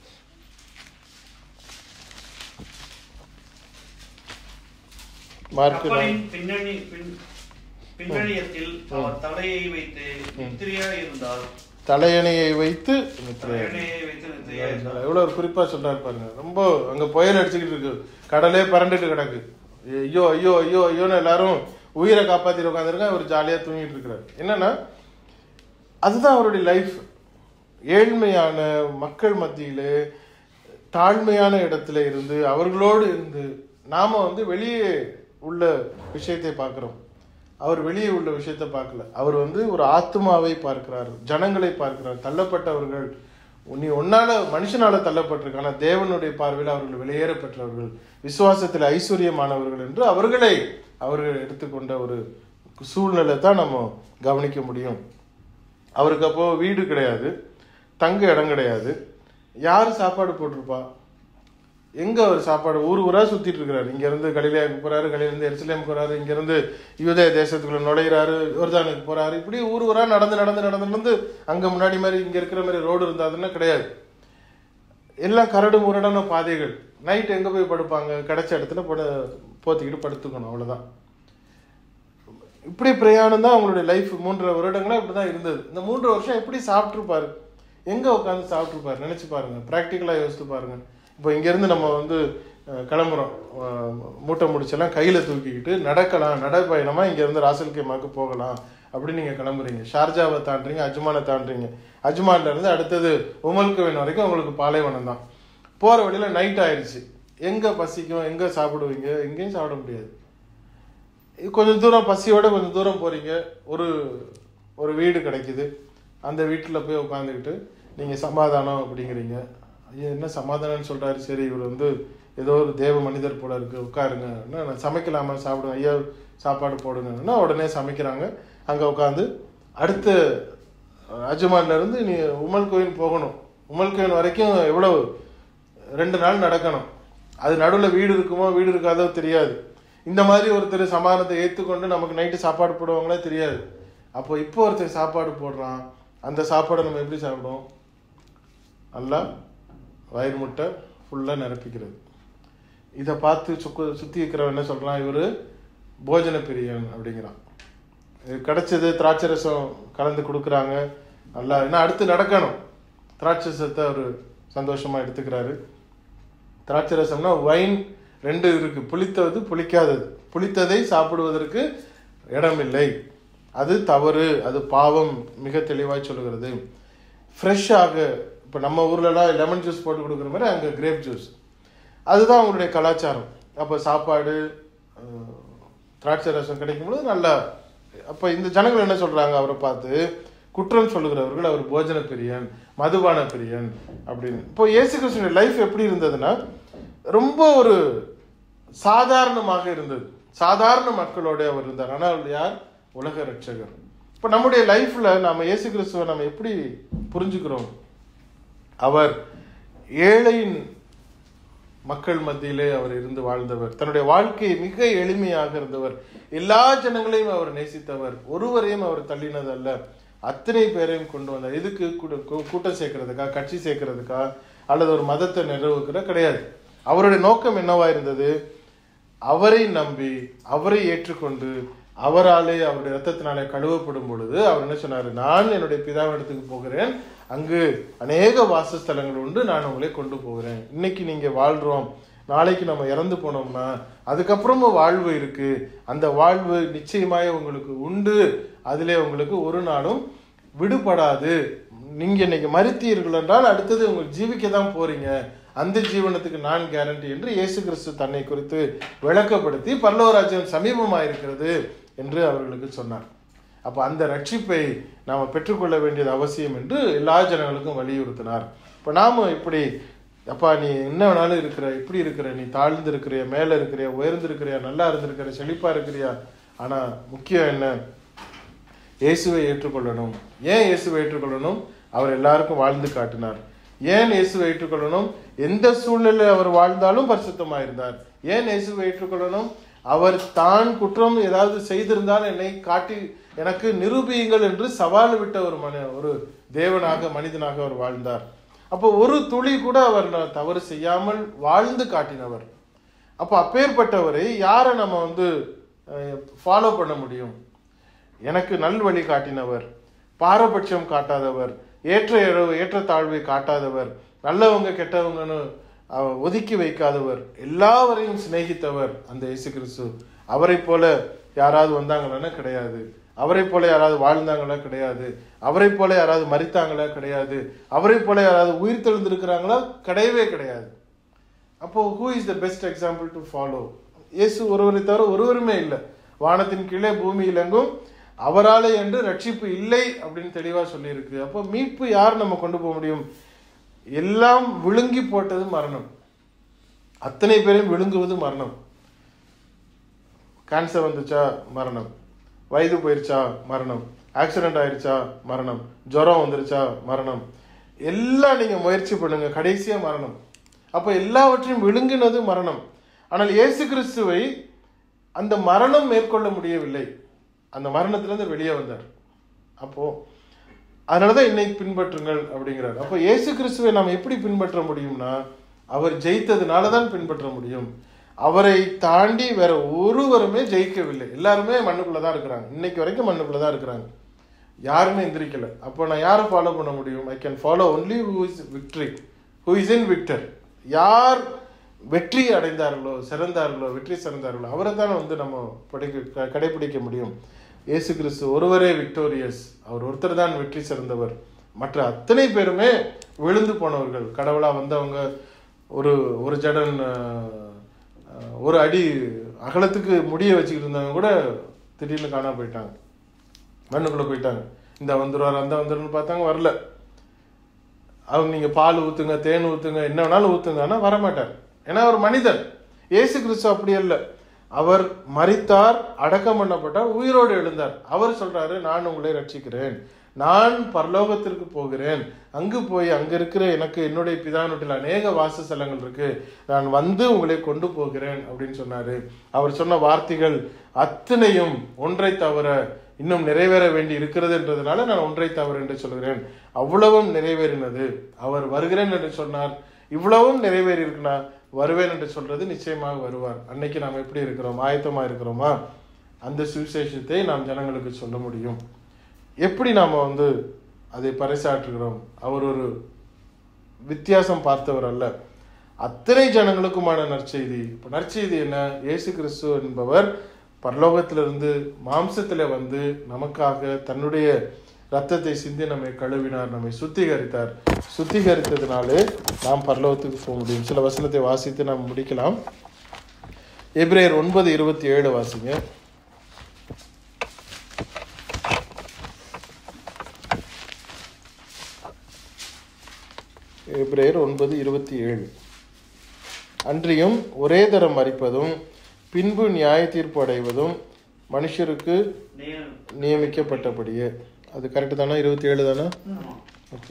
மார்க் கப்பலின் பின்னணி பின் பின்னணியத்தில் அவர் தலையை வைத்து நித்திரையா இருந்தால் தலையணையை வைத்து நித்திரை தலையணையை வைத்து நித்திரையாயிருந்தார். எவ்வளவு ஒரு குறிப்பா சொல்றாரு பாருங்க ரொம்ப அங்க புயல் அடிச்சுக்கிட்டு இருக்கு கடலே பறந்துட்டு கிடக்கு ஐயோ ஐயோ ஐயோ ஐயோன்னு எல்லாரும் உயிரை காப்பாத்திட்டு உட்காந்துருக்காங்க அவர் ஜாலியா தூங்கிட்டு இருக்கிறார் என்னன்னா அதுதான் அவருடைய லைஃப் ஏழ்மையான மக்கள் மத்தியிலே தாழ்மையான இடத்துல இருந்து அவர்களோடு இருந்து நாம வந்து வெளியே உள்ள விஷயத்தை பார்க்கிறோம் அவர் வெளியே உள்ள விஷயத்தை பார்க்கல அவர் வந்து ஒரு ஆத்மாவை பார்க்கிறார் ஜனங்களை பார்க்கிறார் தள்ளப்பட்டவர்கள் நீ ஒன்னால மனுஷனால தள்ளப்பட்டிருக்க ஆனா தேவனுடைய பார்வையில் அவர்கள் வெளியேற பெற்றவர்கள் விசுவாசத்தில் ஐஸ்வர்யமானவர்கள் என்று அவர்களை அவர்கள் எடுத்துக்கொண்ட ஒரு சூழ்நிலை தான் நம்ம கவனிக்க முடியும் அவருக்கு அப்போ வீடு கிடையாது தங்க இடம் கிடையாது யார் சாப்பாடு போட்டிருப்பா எங்க அவர் சாப்பாடு ஊர் ஊரா சுத்திட்டு இருக்கிறாரு இங்க இருந்து கலிலேயாவுக்கு போறாரு கலில இருந்து எருசலேமுக்கு போறாரு இங்க இருந்து யூதய தேசத்துக்குள்ள நுழையிறாரு யோர்தானுக்கு போறாரு இப்படி ஊர் ஊரா நடந்து நடந்து நடந்து நடந்து அங்க முன்னாடி மாதிரி இங்க இருக்கிற மாதிரி ரோடு இருந்தாதுன்னா கிடையாது எல்லாம் கரடு முரடான பாதைகள் நைட் எங்க போய் படுப்பாங்க கிடைச்ச இடத்துல படு போத்திக்கிட்டு படுத்துக்கணும் அவ்வளவுதான் இப்படி பிரயாணம் தான் அவங்களுடைய லைஃப் மூன்றரை வருடங்களா இப்படிதான் இருந்தது இந்த மூன்று வருஷம் எப்படி சாப்பிட்டுருப்பாரு எங்க உட்காந்து சாப்பிட்டுருப்பாரு நினைச்சு பாருங்க ப்ராக்டிக்கலா யோசித்து பாருங்க இப்போ இங்க இருந்து நம்ம வந்து அஹ், கிளம்புறோம் அஹ், மூட்டை முடிச்செல்லாம் கையில தூக்கிக்கிட்டு நடக்கலாம் நடைப்பயணமா இங்க இருந்து ராசல் கேமாக்கு போகலாம் அப்படின்னு நீங்க கிளம்புறீங்க ஷார்ஜாவை தாண்டுறீங்க அஜ்மானை தாண்டுறீங்க அஜ்மான்ல இருந்து அடுத்தது உமல்குவன் வரைக்கும் உங்களுக்கு பாலைவனம் தான் போற வழியில நைட் ஆயிடுச்சு எங்க பசிக்கும் எங்க சாப்பிடுவீங்க எங்கேயும் சாப்பிட முடியாது கொஞ்சம் தூரம் பசியோட கொஞ்சம் தூரம் போறீங்க ஒரு ஒரு வீடு கிடைக்குது அந்த வீட்டில் போய் உட்காந்துக்கிட்டு நீங்கள் சமாதானம் அப்படிங்கிறீங்க ஐயா என்ன சமாதானம்னு சொல்றாரு சரி இவர் வந்து ஏதோ ஒரு தேவ மனிதர் போல இருக்கு உட்காருங்க என்ன, நான் சமைக்கலாமா சாப்பிடுவேன் ஐயா சாப்பாடு போடுங்கன்னா உடனே சமைக்கிறாங்க அங்கே உட்காந்து அடுத்த அஜ்மான்ல இருந்து நீ உமல் கோயில் போகணும் உமல் கோயில் வரைக்கும் எவ்வளவு ரெண்டு நாள் நடக்கணும் அது நடுவில் வீடு இருக்குமோ வீடு இருக்காதோ தெரியாது இந்த மாதிரி ஒருத்தர் சமாதானத்தை ஏற்றுக்கொண்டு நமக்கு நைட்டு சாப்பாடு போடுவாங்களே தெரியாது அப்போ இப்போ ஒருத்தர் சாப்பாடு போடுறான் அந்த சாப்பாடை நம்ம எப்படி சாப்பிடுவோம் நல்லா வயிறு முட்டை ஃபுல்லாக நிரப்பிக்கிறது இதை பார்த்து சுக்கு சுற்றி இருக்கிறவன் என்ன சொல்கிறான் இவர் போஜன பிரியன் அப்படிங்கிறான் இது கிடைச்சது திராட்சை ரசம் கலந்து கொடுக்குறாங்க நல்லா ஏன்னா அடுத்து நடக்கணும் திராட்சை ரசத்தை அவர் சந்தோஷமா எடுத்துக்கிறாரு திராட்சை ரசம்னா வைன் ரெண்டு இருக்கு புளித்தது புளிக்காதது புளித்ததை சாப்பிடுவதற்கு இடமில்லை அது தவறு அது பாவம் மிக தெளிவாய் சொல்லுகிறது ஃப்ரெஷ்ஷாக இப்போ நம்ம ஊர்லலாம் லெமன் ஜூஸ் போட்டு கொடுக்குற மாதிரி அங்கே கிரேப் ஜூஸ் அதுதான் அவங்களுடைய கலாச்சாரம் அப்போ சாப்பாடு அஹ், திராட்சை ரசம் கிடைக்கும்போது நல்லா அப்போ இந்த ஜனங்கள் என்ன சொல்றாங்க அவரை பார்த்து குற்றம் சொல்லுகிறவர்கள் அவர் போஜன பிரியன் மதுபான பிரியன் அப்படின்னு இப்போ இயேசு கிறிஸ்துடைய லைஃப் எப்படி இருந்ததுன்னா ரொம்ப ஒரு சாதாரணமாக இருந்தது சாதாரண மக்களோட அவர் இருந்தார் ஆனால் அவர் யார் உலக ரட்சகர் இப்போ நம்முடைய லைஃப்ல நாம இயேசு கிறிஸ்துவை நம்ம எப்படி புரிஞ்சுக்கிறோம் அவர் ஏழையின் மக்கள் மத்தியிலே அவர் இருந்து வாழ்ந்தவர் தன்னுடைய வாழ்க்கை மிக எளிமையாக இருந்தவர் எல்லா ஜனங்களையும் அவர் நேசித்தவர் ஒருவரையும் அவர் தள்ளினதல்ல அத்தனை பேரையும் கொண்டு வந்தார் எதுக்கு கூட்ட- கூ- கூட்டம் சேர்க்கறதுக்கா கட்சி சேர்க்கறதுக்கா அல்லது ஒரு மதத்தை நிறுவுக்கிற கிடையாது அவருடைய நோக்கம் என்னவா இருந்தது அவரை நம்பி அவரை ஏற்றுக்கொண்டு அவராலே அவருடைய ரத்தத்தினாலே கழுவப்படும் பொழுது அவர் என்ன சொன்னாரு நான் என்னுடைய பிதாவிடத்துக்கு போகிறேன் அங்கு அநேக வாசஸ்தலங்கள் உண்டு நான் உங்களை கொண்டு போகிறேன் இன்னைக்கு நீங்க வாழ்றோம் நாளைக்கு நம்ம இறந்து போனோம்னா அதுக்கப்புறமும் வாழ்வு இருக்கு அந்த வாழ்வு நிச்சயமாய் உங்களுக்கு உண்டு அதிலே உங்களுக்கு ஒரு நாளும் விடுபடாது நீங்க இன்னைக்கு மறுத்தீர்கள் என்றால் அடுத்தது உங்களுக்கு ஜீவிக்க தான் போறீங்க அந்த ஜீவனத்துக்கு நான் கேரண்டி என்று இயேசு கிறிஸ்து தன்னை குறித்து விளக்கப்படுத்தி பல்லவராஜ்யம் சமீபமாயிருக்கிறது என்று அவர்களுக்கு சொன்னார் அப்ப அந்த ரட்சிப்பை நாம் பெற்றுக்கொள்ள வேண்டியது அவசியம் என்று எல்லா ஜனங்களுக்கும் வலியுறுத்தினார் இப்ப நாம இப்படி அப்பா நீ என்ன வேணாலும் இருக்கிற இப்படி இருக்கிற நீ தாழ்ந்து இருக்கிறியா மேல இருக்கிறியா உயர்ந்து இருக்கிறியா நல்லா இருந்திருக்கிற செழிப்பா இருக்கிறியா ஆனா முக்கியம் என்ன இயேசுவை ஏற்றுக்கொள்ளணும் ஏன் இயேசுவை ஏற்றுக்கொள்ளணும் அவர் எல்லாருக்கும் வாழ்ந்து காட்டினார் ஏன் இயேசுவை ஏற்றுக்கொள்ளணும் எந்த சூழ்நிலையில் அவர் வாழ்ந்தாலும் பரிசுத்தமா இருந்தார் ஏன் இயேசுவை ஏற்றுக்கொள்ளணும் அவர் தான் குற்றம் ஏதாவது செய்திருந்தால் என்னை காட்டி எனக்கு நிரூபியுங்கள் என்று சவால் விட்ட ஒரு மன ஒரு தேவனாக மனிதனாக அவர் வாழ்ந்தார் அப்போ ஒரு துளி கூட அவர் ந- தவறு செய்யாமல் வாழ்ந்து காட்டினவர் அப்போ அப்பேற்பட்டவரை யாரை நம்ம வந்து ஃபாலோ பண்ண முடியும் எனக்கு நல்வழி காட்டினவர் பாரபட்சம் காட்டாதவர் ஏற்ற இழவு ஏற்ற தாழ்வை காட்டாதவர் நல்லவங்க கெட்டவங்கன்னு அவர் ஒதுக்கி வைக்காதவர் எல்லாவரையும் சிநேகித்தவர் அந்த இயேசு கிறிஸ்து அவரை போல யாராவது வந்தாங்களான்னா கிடையாது அவரை போல யாராவது வாழ்ந்தாங்களா கிடையாது அவரை போல யாராவது மரித்தாங்களா கிடையாது அவரை போல யாராவது உயிர் தெழுந்திருக்கிறாங்களா கிடையவே கிடையாது அப்போ who is the best example to follow இயேசு ஒருவரை தவிர ஒருவருமே இல்லை வானத்தின் கீழே பூமியில் எங்கும் அவராலே என்று ரட்சிப்பு இல்லை அப்படின்னு தெளிவா சொல்லியிருக்கு அப்போ மீட்பு யார் நம்ம கொண்டு போக முடியும் எல்லாம் விழுங்கி போட்டது மரணம் அத்தனை பேரையும் விழுங்குவது மரணம் கேன்சர் வந்துச்சா மரணம் வயது போயிருச்சா மரணம் ஆக்சிடென்ட் ஆயிருச்சா மரணம் ஜுரம் வந்துருச்சா மரணம் எல்லாம் நீங்க முயற்சி பண்ணுங்க கடைசியா மரணம் அப்ப எல்லாவற்றையும் விழுங்கினது மரணம் ஆனால் இயேசு கிறிஸ்துவை அந்த மரணம் மேற்கொள்ள முடியவில்லை அந்த மரணத்திலிருந்து வெளியே வந்தார் அப்போ அதனாலதான் இன்னைக்கு பின்பற்றுங்கள் அப்படிங்கிறார் அப்போ இயேசு கிறிஸ்துவை நாம் எப்படி பின்பற்ற முடியும்னா அவர் ஜெயித்ததுனால தான் பின்பற்ற முடியும் அவரை தாண்டி வேற ஒருவருமே ஜெயிக்கவில்லை எல்லாருமே மண்ணுக்குள்ள தான் இருக்கிறாங்க இன்னைக்கு வரைக்கும் மண்ணுக்குள்ள தான் இருக்கிறாங்க யாருமே எந்திரிக்கல அப்போ நான் யாரை ஃபாலோ பண்ண முடியும் I can follow only who is victory who is in victor யார் வெற்றி அடைந்தார்களோ சிறந்தார்களோ வெற்றி சிறந்தார்களோ அவரை தான் வந்து நம்ம படிக்க கடைபிடிக்க முடியும் இயேசு கிறிஸ்து ஒருவரே விக்டோரியஸ் அவர் ஒருத்தர் தான் வெற்றி சிறந்தவர் மற்ற அத்தனை பேருமே விழுந்து போனவர்கள் கடவுளா வந்தவங்க ஒரு ஒரு ஜடன் அஹ், அஹ், ஒரு அடி அகலத்துக்கு முடிய வச்சுக்கிட்டு இருந்தவங்க கூட திடீர்னு காணாம போயிட்டாங்க மண்ணுக்குள்ள போயிட்டாங்க இந்த வந்துருவார் அந்த வந்துருன்னு பார்த்தாங்க வரல அவங்க நீங்க பால் ஊத்துங்க தேன் ஊத்துங்க என்ன வேணாலும் ஊத்துங்க ஆனா வரமாட்டார் ஏன்னா அவர் மனிதன் இயேசு கிறிஸ்து அப்படி அல்ல அவர் மரித்தார் அடக்கம் பண்ணப்பட்டார் உயிரோடு எழுந்தார் அவர் சொல்றாரு நான் உங்களை ரட்சிக்கிறேன் நான் பரலோகத்திற்கு போகிறேன் அங்கு போய் அங்க இருக்கிற எனக்கு என்னுடைய பிதானுட்டில் அநேக வாசஸ்தலங்கள் இருக்கு நான் வந்து உங்களை கொண்டு போகிறேன் அப்படின்னு சொன்னாரு அவர் சொன்ன வார்த்தைகள் அத்தனையும் ஒன்றை தவிர இன்னும் நிறைவேற வேண்டி இருக்கிறது என்றதுனால நான் ஒன்றை தவறு என்று சொல்கிறேன் அவ்வளவும் நிறைவேறினது அவர் வருகிறேன் என்று சொன்னார் இவ்வளவும் நிறைவேறி இருக்குன்னா வருவேன் என்று சொல்றது நிச்சயமாக வருவார் அன்னைக்கு நாம் எப்படி இருக்கிறோம் ஆயத்தமா இருக்கிறோமா அந்த சுவிசேஷத்தை நாம் ஜனங்களுக்கு சொல்ல முடியும் எப்படி நாம வந்து அதை பறைசாற்றுகிறோம் அவர் ஒரு வித்தியாசம் பார்த்தவர் அல்ல அத்தனை ஜனங்களுக்குமான நற்செய்தி இப்ப நற்செய்தி என்ன இயேசு கிறிஸ்து என்பவர் பரலோகத்திலிருந்து மாம்சத்திலே வந்து நமக்காக தன்னுடைய ரத்தத்தை சிந்தி நம்மை கழுவினார் நம்மை சுத்திகரித்தார் சுத்திகரித்ததினாலே நாம் பரலோகத்துக்கு போக முடியும் சில வசனத்தை வாசித்து நாம் முடிக்கலாம் எபிரேயர் ஒன்பது இருபத்தி ஏழு வாசிங்க எபிரேயர் ஒன்பது இருபத்தி ஏழு அன்றியும் ஒரே தரம் மறிப்பதும் பின்பு நியாய தீர்ப்பு அடைவதும் மனுஷருக்கு நீ- நியமிக்கப்பட்டபடியே அது கரெக்டு தானே இருபத்தி ஏழு தானே ஆமா. ஓகே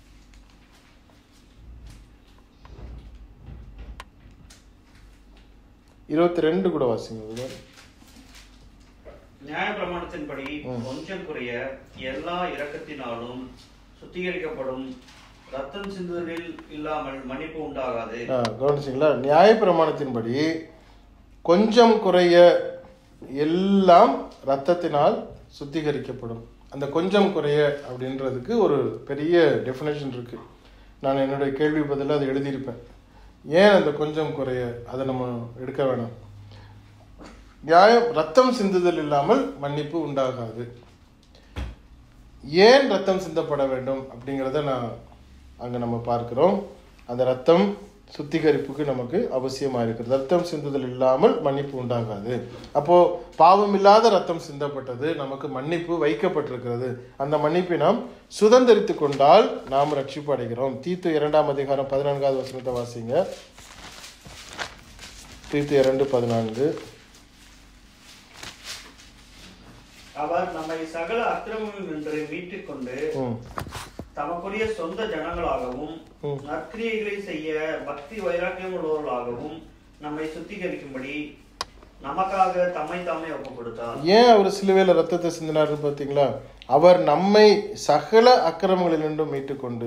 இருபத்தி ரெண்டு கூட வாசிங்க brother. நியாயப்பிரமாணத்தின்படி கொஞ்சம் குறைய எல்லா இரக்கத்தினாலும் சுத்திகரிக்கப்படும் ரத்தம் சிந்துதலில் இல்லாமல் மன்னிப்பு உண்டாகாது ஆ, கவனிச்சிங்களா நியாயப்பிரமாணத்தின்படி கொஞ்சம் குறைய எல்லாம் ரத்தத்தினால் சுத்திகரிக்கப்படும் அந்த கொஞ்சம் குறைய அப்படின்றதுக்கு ஒரு பெரிய டெஃபினேஷன் இருக்கு நான் என்னுடைய கேள்வி பதிலாக அதை எழுதியிருப்பேன் ஏன் அந்த கொஞ்சம் குறைய அதை நம்ம எடுக்க வேணாம் நியாயம் ரத்தம் சிந்துதல் இல்லாமல் மன்னிப்பு உண்டாகாது ஏன் ரத்தம் சிந்தப்பட வேண்டும் அப்படிங்கிறத நான் அங்க நம்ம பார்க்கிறோம் அந்த ரத்தம் சுத்திகரிப்புக்கு நமக்கு அவசியமா இருக்கிறது ரத்தம் சிந்துதல் இல்லாமல் மன்னிப்பு உண்டாகாது அப்போ பாவம் இல்லாத ரத்தம் சிந்தப்பட்டது நமக்கு மன்னிப்பு வைக்கப்பட்டிருக்கிறது அந்த மன்னிப்பை நாம் சுதந்திரித்து கொண்டால் நாம் ரட்சிப்பு அடைகிறோம் தீத்து இரண்டாம் அதிகாரம் பதினான்காவது வசனத்தை வாசிங்க தீத்து இரண்டு பதினான்கு அவர் நம்மை சகல அக்கிரமங்கள் நின்று மீட்டுக் கொண்டு ம் தமக்குரிய சொந்த ஜனங்களாகவும் ம். நற்கிரியைகளை செய்ய பக்தி வைராக்கியம் உள்ளவர்களாகவும் நம்மை சுத்திகரிக்கும்படி நமக்காக தம்மை தாமே ஒப்புக் கொடுத்தார் ஏன் அவர் சிலுவையில் ரத்தத்தை சிந்தினார்னு பார்த்தீங்களா அவர் நம்மை சகல அக்கிரமங்களிலிருந்தும் மீட்டுக்கொண்டு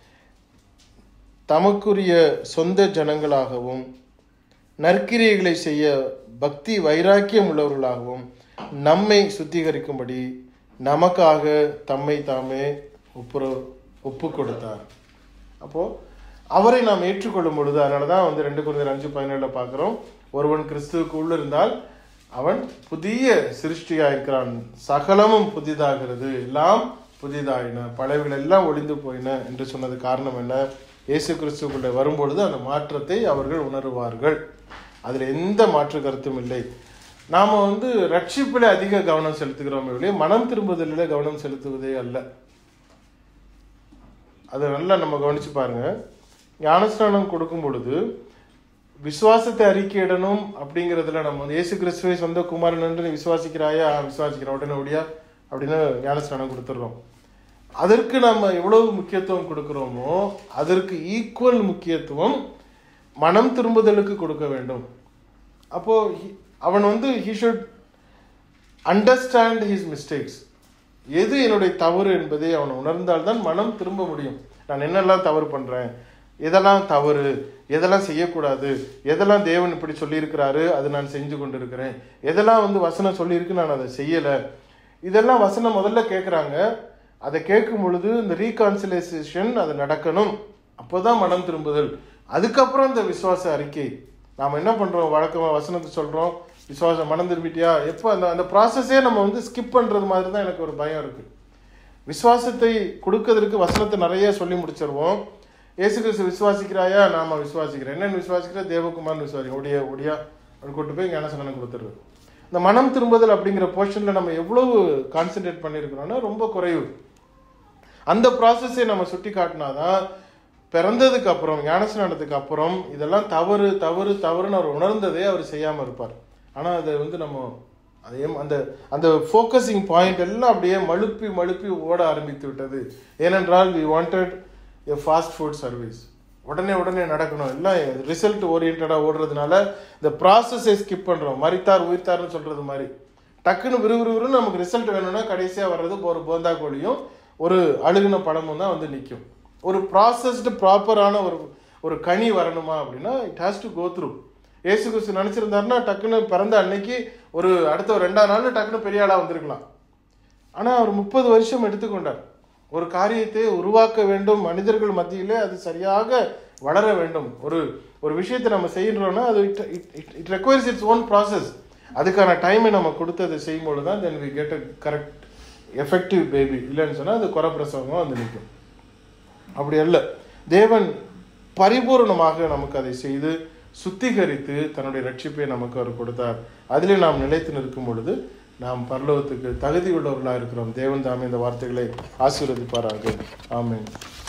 தமக்குரிய சொந்த ஜனங்களாகவும் நற்கிரியைகளை செய்ய பக்தி வைராக்கியம் உள்ளவர்களாகவும் நம்மை சுத்திகரிக்கும்படி நமக்காக தம்மை தாமே ஒப்புர ஒப்பு கொடுத்தார் அப்போ அவரை நாம் ஏற்றுக்கொள்ளும் பொழுது அதனால தான் வந்து ரெண்டு குழந்தை அஞ்சு பதினேழுல பார்க்குறோம் ஒருவன் கிறிஸ்துவுக்கு உள்ள இருந்தால் அவன் புதிய சிருஷ்டியா இருக்கிறான் சகலமும் புதிதாகிறது எல்லாம் புதிதாயின பழையவைகள் எல்லாம் ஒளிந்து போயின என்று சொன்னது காரணம் என்ன இயேசு கிறிஸ்துக்குள்ள வரும்பொழுது அந்த மாற்றத்தை அவர்கள் உணருவார்கள் அதுல எந்த மாற்று கருத்தும் இல்லை நாம வந்து ரட்சிப்பில் அதிக கவனம் செலுத்துகிறோம் ஒழிய மனம் திரும்புதலில் கவனம் செலுத்துவதே அல்ல அதை நல்லா நம்ம கவனிச்சு பாருங்க ஞானஸ்நானம் கொடுக்கும் பொழுது விசுவாசத்தை அறிக்கையிடணும் அப்படிங்கிறதுல நம்ம வந்து இயேசு கிறிஸ்துவை சொந்த குமாரன் என்று நீ விசுவாசிக்கிறாயா ஆ, விசுவாசிக்கிறேன் உடனே ஒடியா அப்படின்னு ஞானஸ்நானம் கொடுத்துட்றோம் அதற்கு நம்ம எவ்வளவு முக்கியத்துவம் கொடுக்கிறோமோ அதற்கு ஈக்குவல் முக்கியத்துவம் மனம் திரும்புதலுக்கு கொடுக்க வேண்டும் அப்போ he- அவன் வந்து he should understand his mistakes எது என்னுடைய தவறு என்பதை அவன் உணர்ந்தால்தான் மனம் திரும்ப முடியும் நான் என்னெல்லாம் தவறு பண்றேன் எதெல்லாம் தவறு எதெல்லாம் செய்யக்கூடாது எதெல்லாம் தேவன் இப்படி சொல்லியிருக்கிறாரு அது நான் செஞ்சு கொண்டிருக்கிறேன் எதெல்லாம் வந்து வசனம் சொல்லியிருக்கு நான் அதை செய்யலை இதெல்லாம் வசனம் முதல்ல கேட்குறாங்க அதை கேட்கும் பொழுது இந்த ரீகான்சிலேஷன் அது நடக்கணும் அப்போதான் மனம் திரும்புதல் அதுக்கப்புறம் இந்த விசுவாச அறிக்கை நாம் என்ன பண்றோம் வழக்கமாக வசனத்தை சொல்றோம் விசுவாசம் மனம் திரும்பிட்டியா எப்போ அந்த அந்த ப்ராசஸே நம்ம வந்து ஸ்கிப் பண்றது மாதிரி தான் எனக்கு ஒரு பயம் இருக்கு விசுவாசத்தை கொடுக்கறதுக்கு வசனத்தை நிறைய சொல்லி முடிச்சிருவோம் இயேசு கிறிஸ்து விசுவாசிக்கிறாயா நாம விசுவாசிக்கிறேன் என்னன்னு விசுவாசிக்கிற தேவகுமார்னு விசுவாசி ஒடியா ஒடியா அப்படின்னு கூட்டு போய் ஞானசனம் கொடுத்துருது இந்த மனம் திரும்புதல் அப்படிங்கிற போர்ஷன்ல நம்ம எவ்வளவு கான்சென்ட்ரேட் பண்ணியிருக்கிறோம்னா ரொம்ப குறைவு அந்த ப்ராசஸை நம்ம சுட்டி காட்டினாதான் பிறந்ததுக்கு அப்புறம் ஞானஸ்நானத்துக்கு அப்புறம் இதெல்லாம் தவறு தவறு தவறுன்னு அவர் உணர்ந்ததே அவர் செய்யாம இருப்பார் ஆனா அதை வந்து நம்ம அதே அந்த அந்த ஃபோக்கஸிங் பாயிண்ட் எல்லாம் அப்படியே மழுப்பி மழுப்பி ஓட ஆரம்பித்து விட்டது ஏனென்றால் we wanted a fast food service உடனே உடனே நடக்கணும் எல்லாம் ரிசல்ட் ஓரியன்டாக ஓடுறதுனால இந்த ப்ராசஸை ஸ்கிப் பண்ணுறோம் மறித்தார் உயிர்த்தார்னு சொல்கிறது மாதிரி டக்குன்னு விறுவிறுன்னு நமக்கு ரிசல்ட் வேணும்னா கடைசியாக வர்றது ஒரு போந்தா கோழியும் ஒரு அழுகுன படமும் தான் வந்து நிற்கும் ஒரு ப்ராசஸ்டு ப்ராப்பரான ஒரு ஒரு கனி வரணுமா அப்படின்னா it has to go through ஏசு கிறிஸ்து நினச்சிருந்தாருன்னா டக்குன்னு பிறந்த அன்னைக்கு ஒரு அடுத்த ஒரு ரெண்டாம் நாள் டக்குன்னு பெரிய ஆளாக வந்திருக்கலாம் ஆனால் அவர் முப்பது வருஷம் எடுத்துக்கொண்டார் ஒரு காரியத்தை உருவாக்க வேண்டும் மனிதர்கள் மத்தியிலே அது சரியாக வளர வேண்டும் ஒரு ஒரு விஷயத்தை நம்ம செய்யறோம்னா அது it it requires its own process அதுக்கான டைமை நம்ம கொடுத்து அதை செய்யும்போது தான் then we get a correct effective பேபி இல்லைன்னு சொன்னால் அது குறப்பிரசவமாக வந்து நிற்கும் அப்படி அல்ல தேவன் பரிபூரணமாக நமக்கு அதை செய்து சுத்திகரித்து தன்னுடைய ரட்சிப்பை நமக்கு அவர் கொடுத்தார் அதிலே நாம் நிலைத்து நிற்கும் பொழுது நாம் பரலோகத்துக்கு தகுதி உள்ளவர்களாக இருக்கிறோம் தேவன் தாமே இந்த வார்த்தைகளை ஆசீர்வதிப்பாராக ஆமென்